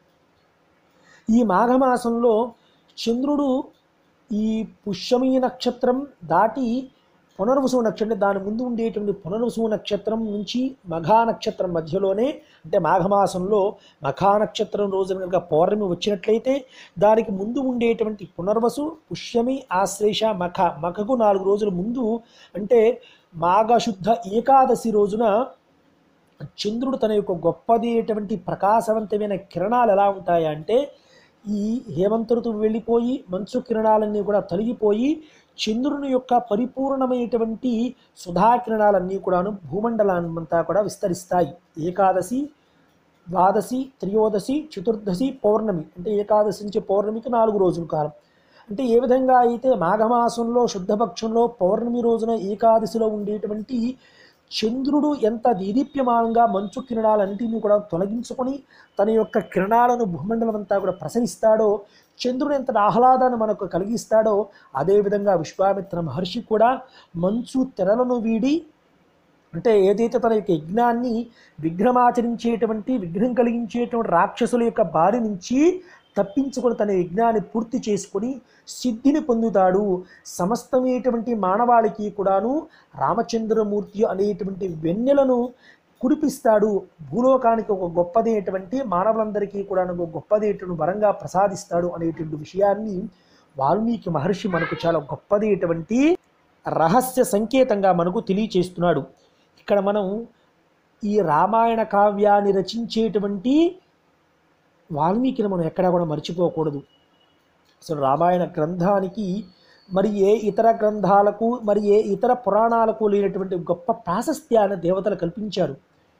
ఈ మాఘమాసంలో చంద్రుడు ఈ పుష్యమి నక్షత్రం దాటి పునర్వసు నక్షత్రం దాని ముందు ఉండేటువంటి పునర్వసు నక్షత్రం నుంచి మఘా నక్షత్రం మధ్యలోనే అంటే మాఘమాసంలో మఖా నక్షత్రం రోజున కనుక పౌర్ణమి వచ్చినట్లయితే దానికి ముందు ఉండేటువంటి పునర్వసు పుష్యమి ఆశ్లేష మఖ మఖకు నాలుగు రోజుల ముందు అంటే మాఘశుద్ధ ఏకాదశి రోజున చంద్రుడు తన యొక్క గొప్పదేటువంటి ప్రకాశవంతమైన కిరణాలు ఎలా ఉంటాయంటే ఈ హేమంత ఋతువు వెళ్ళిపోయి మంచు కిరణాలన్నీ కూడా తొలగిపోయి చంద్రుని యొక్క పరిపూర్ణమైనటువంటి సుధాకిరణాలన్నీ కూడాను భూమండలాన్నంతా కూడా విస్తరిస్తాయి ఏకాదశి ద్వాదశి త్రయోదశి చతుర్దశి పౌర్ణమి అంటే ఏకాదశి నుంచి పౌర్ణమికి నాలుగు రోజుల కాలం అంటే ఏ విధంగా అయితే మాఘమాసంలో శుద్ధపక్షంలో పౌర్ణమి రోజున ఏకాదశిలో ఉండేటువంటి చంద్రుడు ఎంత దీదీప్యమానంగా మంచు కిరణాలన్నింటినీ కూడా తొలగించుకొని తన యొక్క కిరణాలను భూమండలం అంతా కూడా ప్రసరిస్తాడో చంద్రుడు ఎంత ఆహ్లాదాన్ని మనకు కలిగిస్తాడో అదేవిధంగా విశ్వామిత్ర మహర్షి కూడా మంచు తెరలను వీడి అంటే ఏదైతే తన యొక్క యజ్ఞాన్ని విఘ్నమాచరించేటువంటి విఘ్నం కలిగించేటువంటి రాక్షసుల యొక్క బారి నుంచి తప్పించుకొని తన యజ్ఞాన్ని పూర్తి చేసుకొని సిద్ధిని పొందుతాడు సమస్తమైనటువంటి మానవాళికి కూడాను రామచంద్రమూర్తి అనేటువంటి వెన్నెలను కురిపిస్తాడు భూలోకానికి ఒక గొప్పదైనటువంటి మానవులందరికీ కూడా ఒక గొప్పదైనటువంటి వరంగా ప్రసాదిస్తాడు అనేటువంటి విషయాన్ని వాల్మీకి మహర్షి మనకు చాలా గొప్పదైనటువంటి రహస్య సంకేతంగా మనకు తెలియచేస్తున్నాడు ఇక్కడ మనం ఈ రామాయణ కావ్యాన్ని రచించేటువంటి వాల్మీకిని మనం ఎక్కడా కూడా మర్చిపోకూడదు అసలు రామాయణ గ్రంథానికి మరి ఏ ఇతర గ్రంథాలకు మరి ఏ ఇతర పురాణాలకు లేనటువంటి గొప్ప ప్రాశస్త్యాన్ని దేవతలు కల్పించారు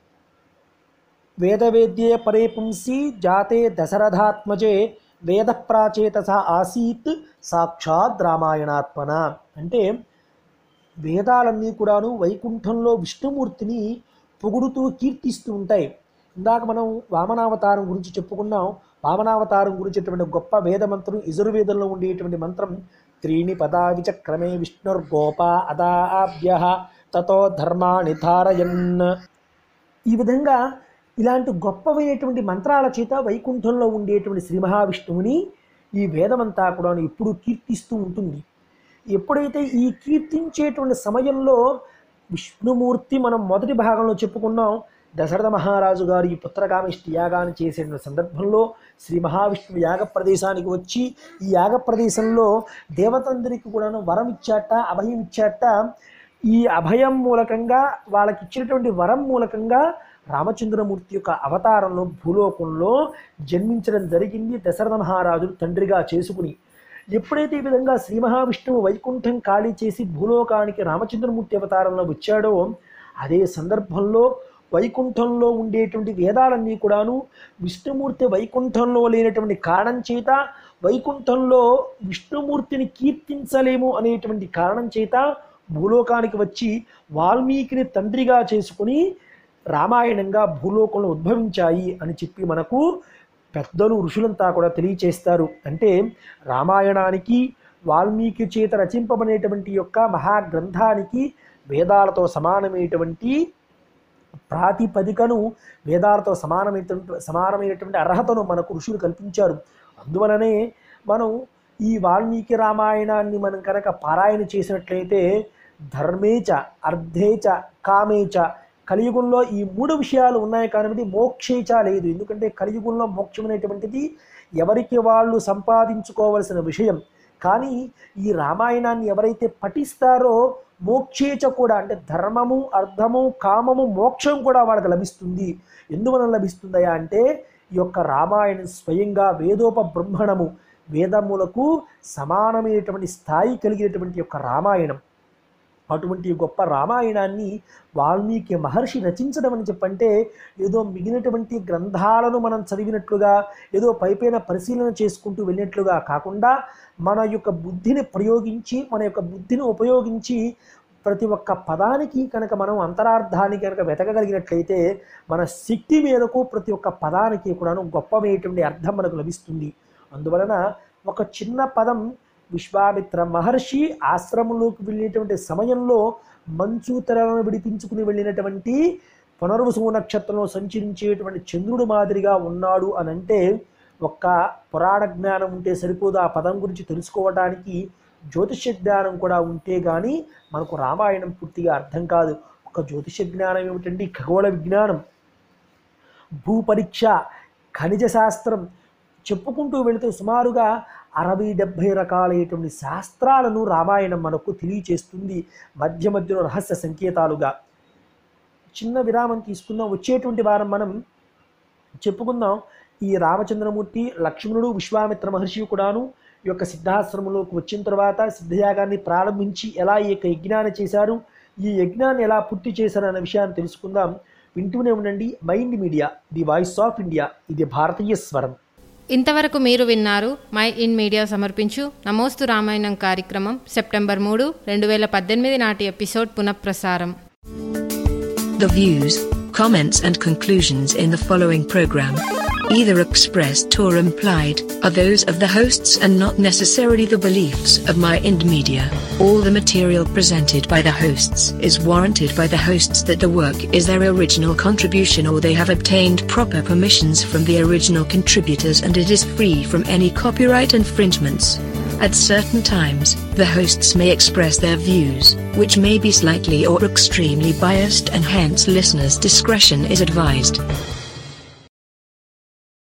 వేదవేద్యే పరే పుంసి జాతే దశరథాత్మజే వేద ప్రాచేతస ఆసీత్ సాక్షాత్ రామాయణాత్మన అంటే వేదాలన్నీ కూడాను వైకుంఠంలో విష్ణుమూర్తిని పొగుడుతూ కీర్తిస్తూ ఉంటాయి ఇందాక మనం వామనావతారం గురించి చెప్పుకున్నాం వామనావతారం గురించేటువంటి గొప్ప వేద మంత్రం యజుర్వేదంలో ఉండేటువంటి మంత్రం త్రీణి పదా విచక్రమే విష్ణుర్గోప అదాభ్య తతో ధర్మాణి ధారయన్ ఈ విధంగా ఇలాంటి గొప్పవైనటువంటి మంత్రాల చేత వైకుంఠంలో ఉండేటువంటి శ్రీ మహావిష్ణువుని ఈ వేదమంతా కూడా ఎప్పుడూ కీర్తిస్తూ ఉంటుంది ఎప్పుడైతే ఈ కీర్తించేటువంటి సమయంలో విష్ణుమూర్తి మనం మొదటి భాగంలో చెప్పుకున్నాం దశరథ మహారాజు గారు ఈ పుత్రకామిష్టి యాగాన్ని చేసే సందర్భంలో శ్రీ మహావిష్ణువు యాగ ప్రదేశానికి వచ్చి ఈ యాగ ప్రదేశంలో దేవతందరికి కూడాను వరం ఇచ్చాట అభయం ఇచ్చాట ఈ అభయం మూలకంగా వాళ్ళకి ఇచ్చినటువంటి వరం మూలకంగా రామచంద్రమూర్తి యొక్క అవతారంలో భూలోకంలో జన్మించడం జరిగింది దశరథ మహారాజును తండ్రిగా చేసుకుని ఎప్పుడైతే ఈ విధంగా శ్రీ మహావిష్ణువు వైకుంఠం ఖాళీ చేసి భూలోకానికి రామచంద్రమూర్తి అవతారంలో వచ్చాడో అదే సందర్భంలో వైకుంఠంలో ఉండేటువంటి వేదాలన్నీ కూడాను విష్ణుమూర్తి వైకుంఠంలో లేనటువంటి కారణం చేత వైకుంఠంలో విష్ణుమూర్తిని కీర్తించలేము అనేటువంటి కారణం చేత భూలోకానికి వచ్చి వాల్మీకిని తండ్రిగా చేసుకుని రామాయణంగా భూలోకంలో ఉద్భవించాయి అని చెప్పి మనకు పెద్దలు ఋషులంతా కూడా తెలియచేస్తారు అంటే రామాయణానికి వాల్మీకి చేత రచింపబడినటువంటి యొక్క మహాగ్రంథానికి వేదాలతో సమానమైనటువంటి ప్రాతిపదికను వేదాలతో సమానమైనటువంటి సమానమైనటువంటి అర్హతను మనకు ఋషులు కల్పించారు అందువలనే మనం ఈ వాల్మీకి రామాయణాన్ని మనం కనుక పారాయణ చేసినట్లయితే ధర్మేచ అర్ధేచ కామేచ కలియుగంలో ఈ మూడు విషయాలు ఉన్నాయి కాబట్టి మోక్షేచ లేదు ఎందుకంటే కలియుగంలో మోక్షం అనేటువంటిది ఎవరికి వాళ్ళు సంపాదించుకోవలసిన విషయం కానీ ఈ రామాయణాన్ని ఎవరైతే పఠిస్తారో మోక్షేచ కూడా అంటే ధర్మము అర్థము కామము మోక్షం కూడా వాళ్ళకి లభిస్తుంది ఎందువలన లభిస్తుందయా అంటే ఈ యొక్క రామాయణం స్వయంగా వేదోప బ్రహ్మణము వేదములకు సమానమైనటువంటి స్థాయి కలిగినటువంటి యొక్క రామాయణం అటువంటి గొప్ప రామాయణాన్ని వాల్మీకి మహర్షి రచించడం అని చెప్పంటే ఏదో మిగిలినటువంటి గ్రంథాలను మనం చదివినట్లుగా ఏదో పైపైన పరిశీలన చేసుకుంటూ వెళ్ళినట్లుగా కాకుండా మన యొక్క బుద్ధిని ప్రయోగించి మన యొక్క బుద్ధిని ఉపయోగించి ప్రతి ఒక్క పదానికి కనుక మనం అంతరార్థాన్ని కనుక వెతకగలిగినట్లయితే మన శక్తి మేరకు ప్రతి ఒక్క పదానికి కూడాను గొప్పమైనటువంటి అర్థం మనకు లభిస్తుంది అందువలన ఒక చిన్న పదం విశ్వామిత్ర మహర్షి ఆశ్రమంలోకి వెళ్ళేటువంటి సమయంలో మంచు తెరలను విడిపించుకుని వెళ్ళినటువంటి పునర్వసు నక్షత్రంలో సంచరించేటువంటి చంద్రుడు మాదిరిగా ఉన్నాడు అని అంటే ఒక్క పురాణ జ్ఞానం ఉంటే సరిపోదు ఆ పదం గురించి తెలుసుకోవడానికి జ్యోతిష జ్ఞానం కూడా ఉంటే కానీ మనకు రామాయణం పూర్తిగా అర్థం కాదు ఒక జ్యోతిష జ్ఞానం ఏమిటండి ఖగోళ విజ్ఞానం భూపరీక్ష ఖనిజ శాస్త్రం చెప్పుకుంటూ వెళితే సుమారుగా అరవై డెబ్భై రకాలైనటువంటి శాస్త్రాలను రామాయణం మనకు తెలియచేస్తుంది మధ్య మధ్యలో రహస్య సంకేతాలుగా చిన్న విరామం తీసుకుందాం వచ్చేటువంటి వారం మనం చెప్పుకుందాం ఈ రామచంద్రమూర్తి లక్ష్మణుడు విశ్వామిత్ర మహర్షి కూడాను ఈ యొక్క సిద్ధాశ్రమంలోకి వచ్చిన తర్వాత సిద్ధయాగాన్ని ప్రారంభించి ఎలా ఈ యొక్క యజ్ఞాన్ని చేశారు ఈ యజ్ఞాన్ని ఎలా పూర్తి చేశారు అనే విషయాన్ని తెలుసుకుందాం వింటూనే ఉండండి Mind Media the voice of India ఇది భారతీయ స్వరం ఇంతవరకు మీరు విన్నారు మై ఇన్ మీడియా సమర్పించు నమోస్తు రామాయణం కార్యక్రమం సెప్టెంబర్ మూడు రెండు వేల పద్దెనిమిది నాటి ఎపిసోడ్ పునఃప్రసారం The views, comments, and conclusions in the following program, either expressed or implied, are those of the hosts and not necessarily the beliefs of My Ind Media. All the material presented by the hosts is warranted by the hosts that the work is their original contribution or they have obtained proper permissions from the original contributors and it is free from any copyright infringements. At certain times, the hosts may express their views, which may be slightly or extremely biased, and hence listeners' discretion is advised.